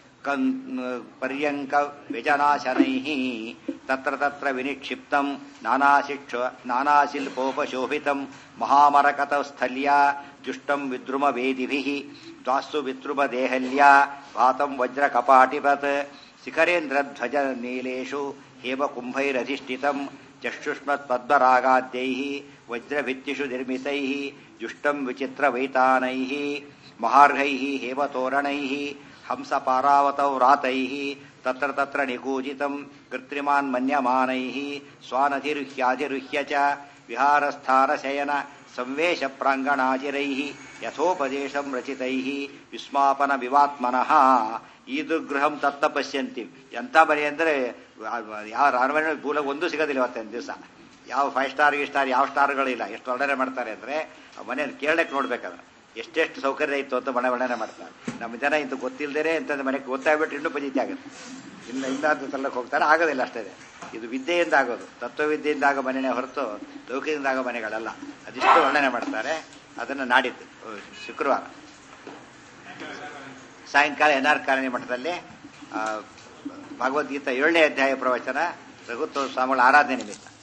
ಪರ್ಯಂಕ ವ್ಯಜನಾಶನೈः ತತ್ರ ತತ್ರ ವಿನಿಕ್ಷಿಪ್ತಂ ನಾನಾಶಿಕ್ಷ ನಾನಾಶಿಲ್ಪೋಪಶೋಭಿತಂ ಮಹಾಮರಕತಸ್ಥಲ್ಯಾ ಜುಷ್ಟಂ ವಿದ್ರುಮವೇದಿಭಿः ದ್ವಾಸ್ಸು ವಿದ್ರುಮದೇಹಲ್ಯಾ ಭಾತಂ ವಜ್ರಕಪಾಟಿಪತ್ ಶಿಖರೇಂದ್ರಧ್ವಜ ನೀಲೇಷು ಹೇಮಕುಂಭೈರಧಿಷ್ಠಿತಂ ಚಕ್ಷುಷ್ಮತ್ಪದ್ಮರಾಗಾದ್ಯೈः ವಜ್ರಭಿತ್ತಿಷು ನಿರ್ಮಿತೈः ಜುಷ್ಟಂ ವಿಚಿತ್ರವೈತಾನೈः ಮಹಾರ್ಹೈः ಹೇಮತೋರಣೈः ಹಂಸಪಾರಾವತೌ ರಾತೈः ತತ್ರ ತತ್ರ ನಿಗೂಜಿತಂ ಕೃತ್ರಿಮಾನ್ ಮನ್ಯಮಾನೈः ಸ್ವಾನಧಿರುಹ್ಯಾಧಿರುಹ್ಯ ಚ ವಿಹಾರಸ್ಥಾನಶಯನ ಸಂವೇಶ ಪ್ರಾಂಗಣಾಚಿರೈः ಯಥೋಪದೇಶಂ ರಚಿತೈः ವಿಸ್ಮಾಪನ ವಿವಾತ್ಮನಃ ಇದು ಗೃಹಂ ತತ್ತ ಪಶ್ಯಂತಿ ಎಂಥ ಮನೆ ಅಂದರೆ ಯಾವ ಅರಮನೆ ಭೂಲ ಒಂದು ಸಿಗೋದಿಲ್ಲ ಇವತ್ತಿನ ದಿವಸ ಯಾವ ಫೈವ್ ಸ್ಟಾರ್ ಗಿ ಸ್ಟಾರ್ ಯಾವ ಸ್ಟಾರ್ಗಳಿಲ್ಲ ಎಷ್ಟು ವರ್ಣನೆ ಮಾಡ್ತಾರೆ ಅಂದರೆ ಮನೆ ಕೇಳಕ್ಕೆ ನೋಡ್ಬೇಕಾದ್ರೆ ಎಷ್ಟೆಷ್ಟು ಸೌಕರ್ಯ ಇತ್ತು ಅಂತ ಮನೆ ವರ್ಣನೆ ಮಾಡ್ತಾರೆ ನಮ್ಮ ಜನ ಇಂತ ಗೊತ್ತಿಲ್ಲದೇ ಅಂತಂದ್ರೆ ಮನೆಗೆ ಗೊತ್ತಾಗ್ಬಿಟ್ಟು ಇನ್ನೂ ಪಜಿತಿ ಆಗುತ್ತೆ ಇಲ್ಲ ಇಲ್ಲ ಅಂತ ತಲ್ಲಕ್ಕೆ ಹೋಗ್ತಾರೆ ಆಗೋದಿಲ್ಲ ಅಷ್ಟೇ ಇದು ವಿದ್ಯೆಯಿಂದ ಆಗೋದು ತತ್ವವಿದ್ಯೆಯಿಂದ ಆಗೋ ಮನೆನೇ ಹೊರತು ಲೌಕಿಕದಿಂದ ಆಗೋ ಮನೆಗಳಲ್ಲ ಅದಿಷ್ಟು ವರ್ಣನೆ ಮಾಡ್ತಾರೆ ಅದನ್ನು ನಾಡಿದ್ದು ಶುಕ್ರವಾರ ಸಾಯಂಕಾಲ ಎನ್ ಆರ್ ಕಾಲನಿ ಮಠದಲ್ಲಿ ಭಗವದ್ಗೀತಾ ಏಳನೇ ಅಧ್ಯಾಯ ಪ್ರವಚನ ರಘುತ್ವ ಸ್ವಾಮಿಗಳ ಆರಾಧನೆ ನಿಮಿತ್ತ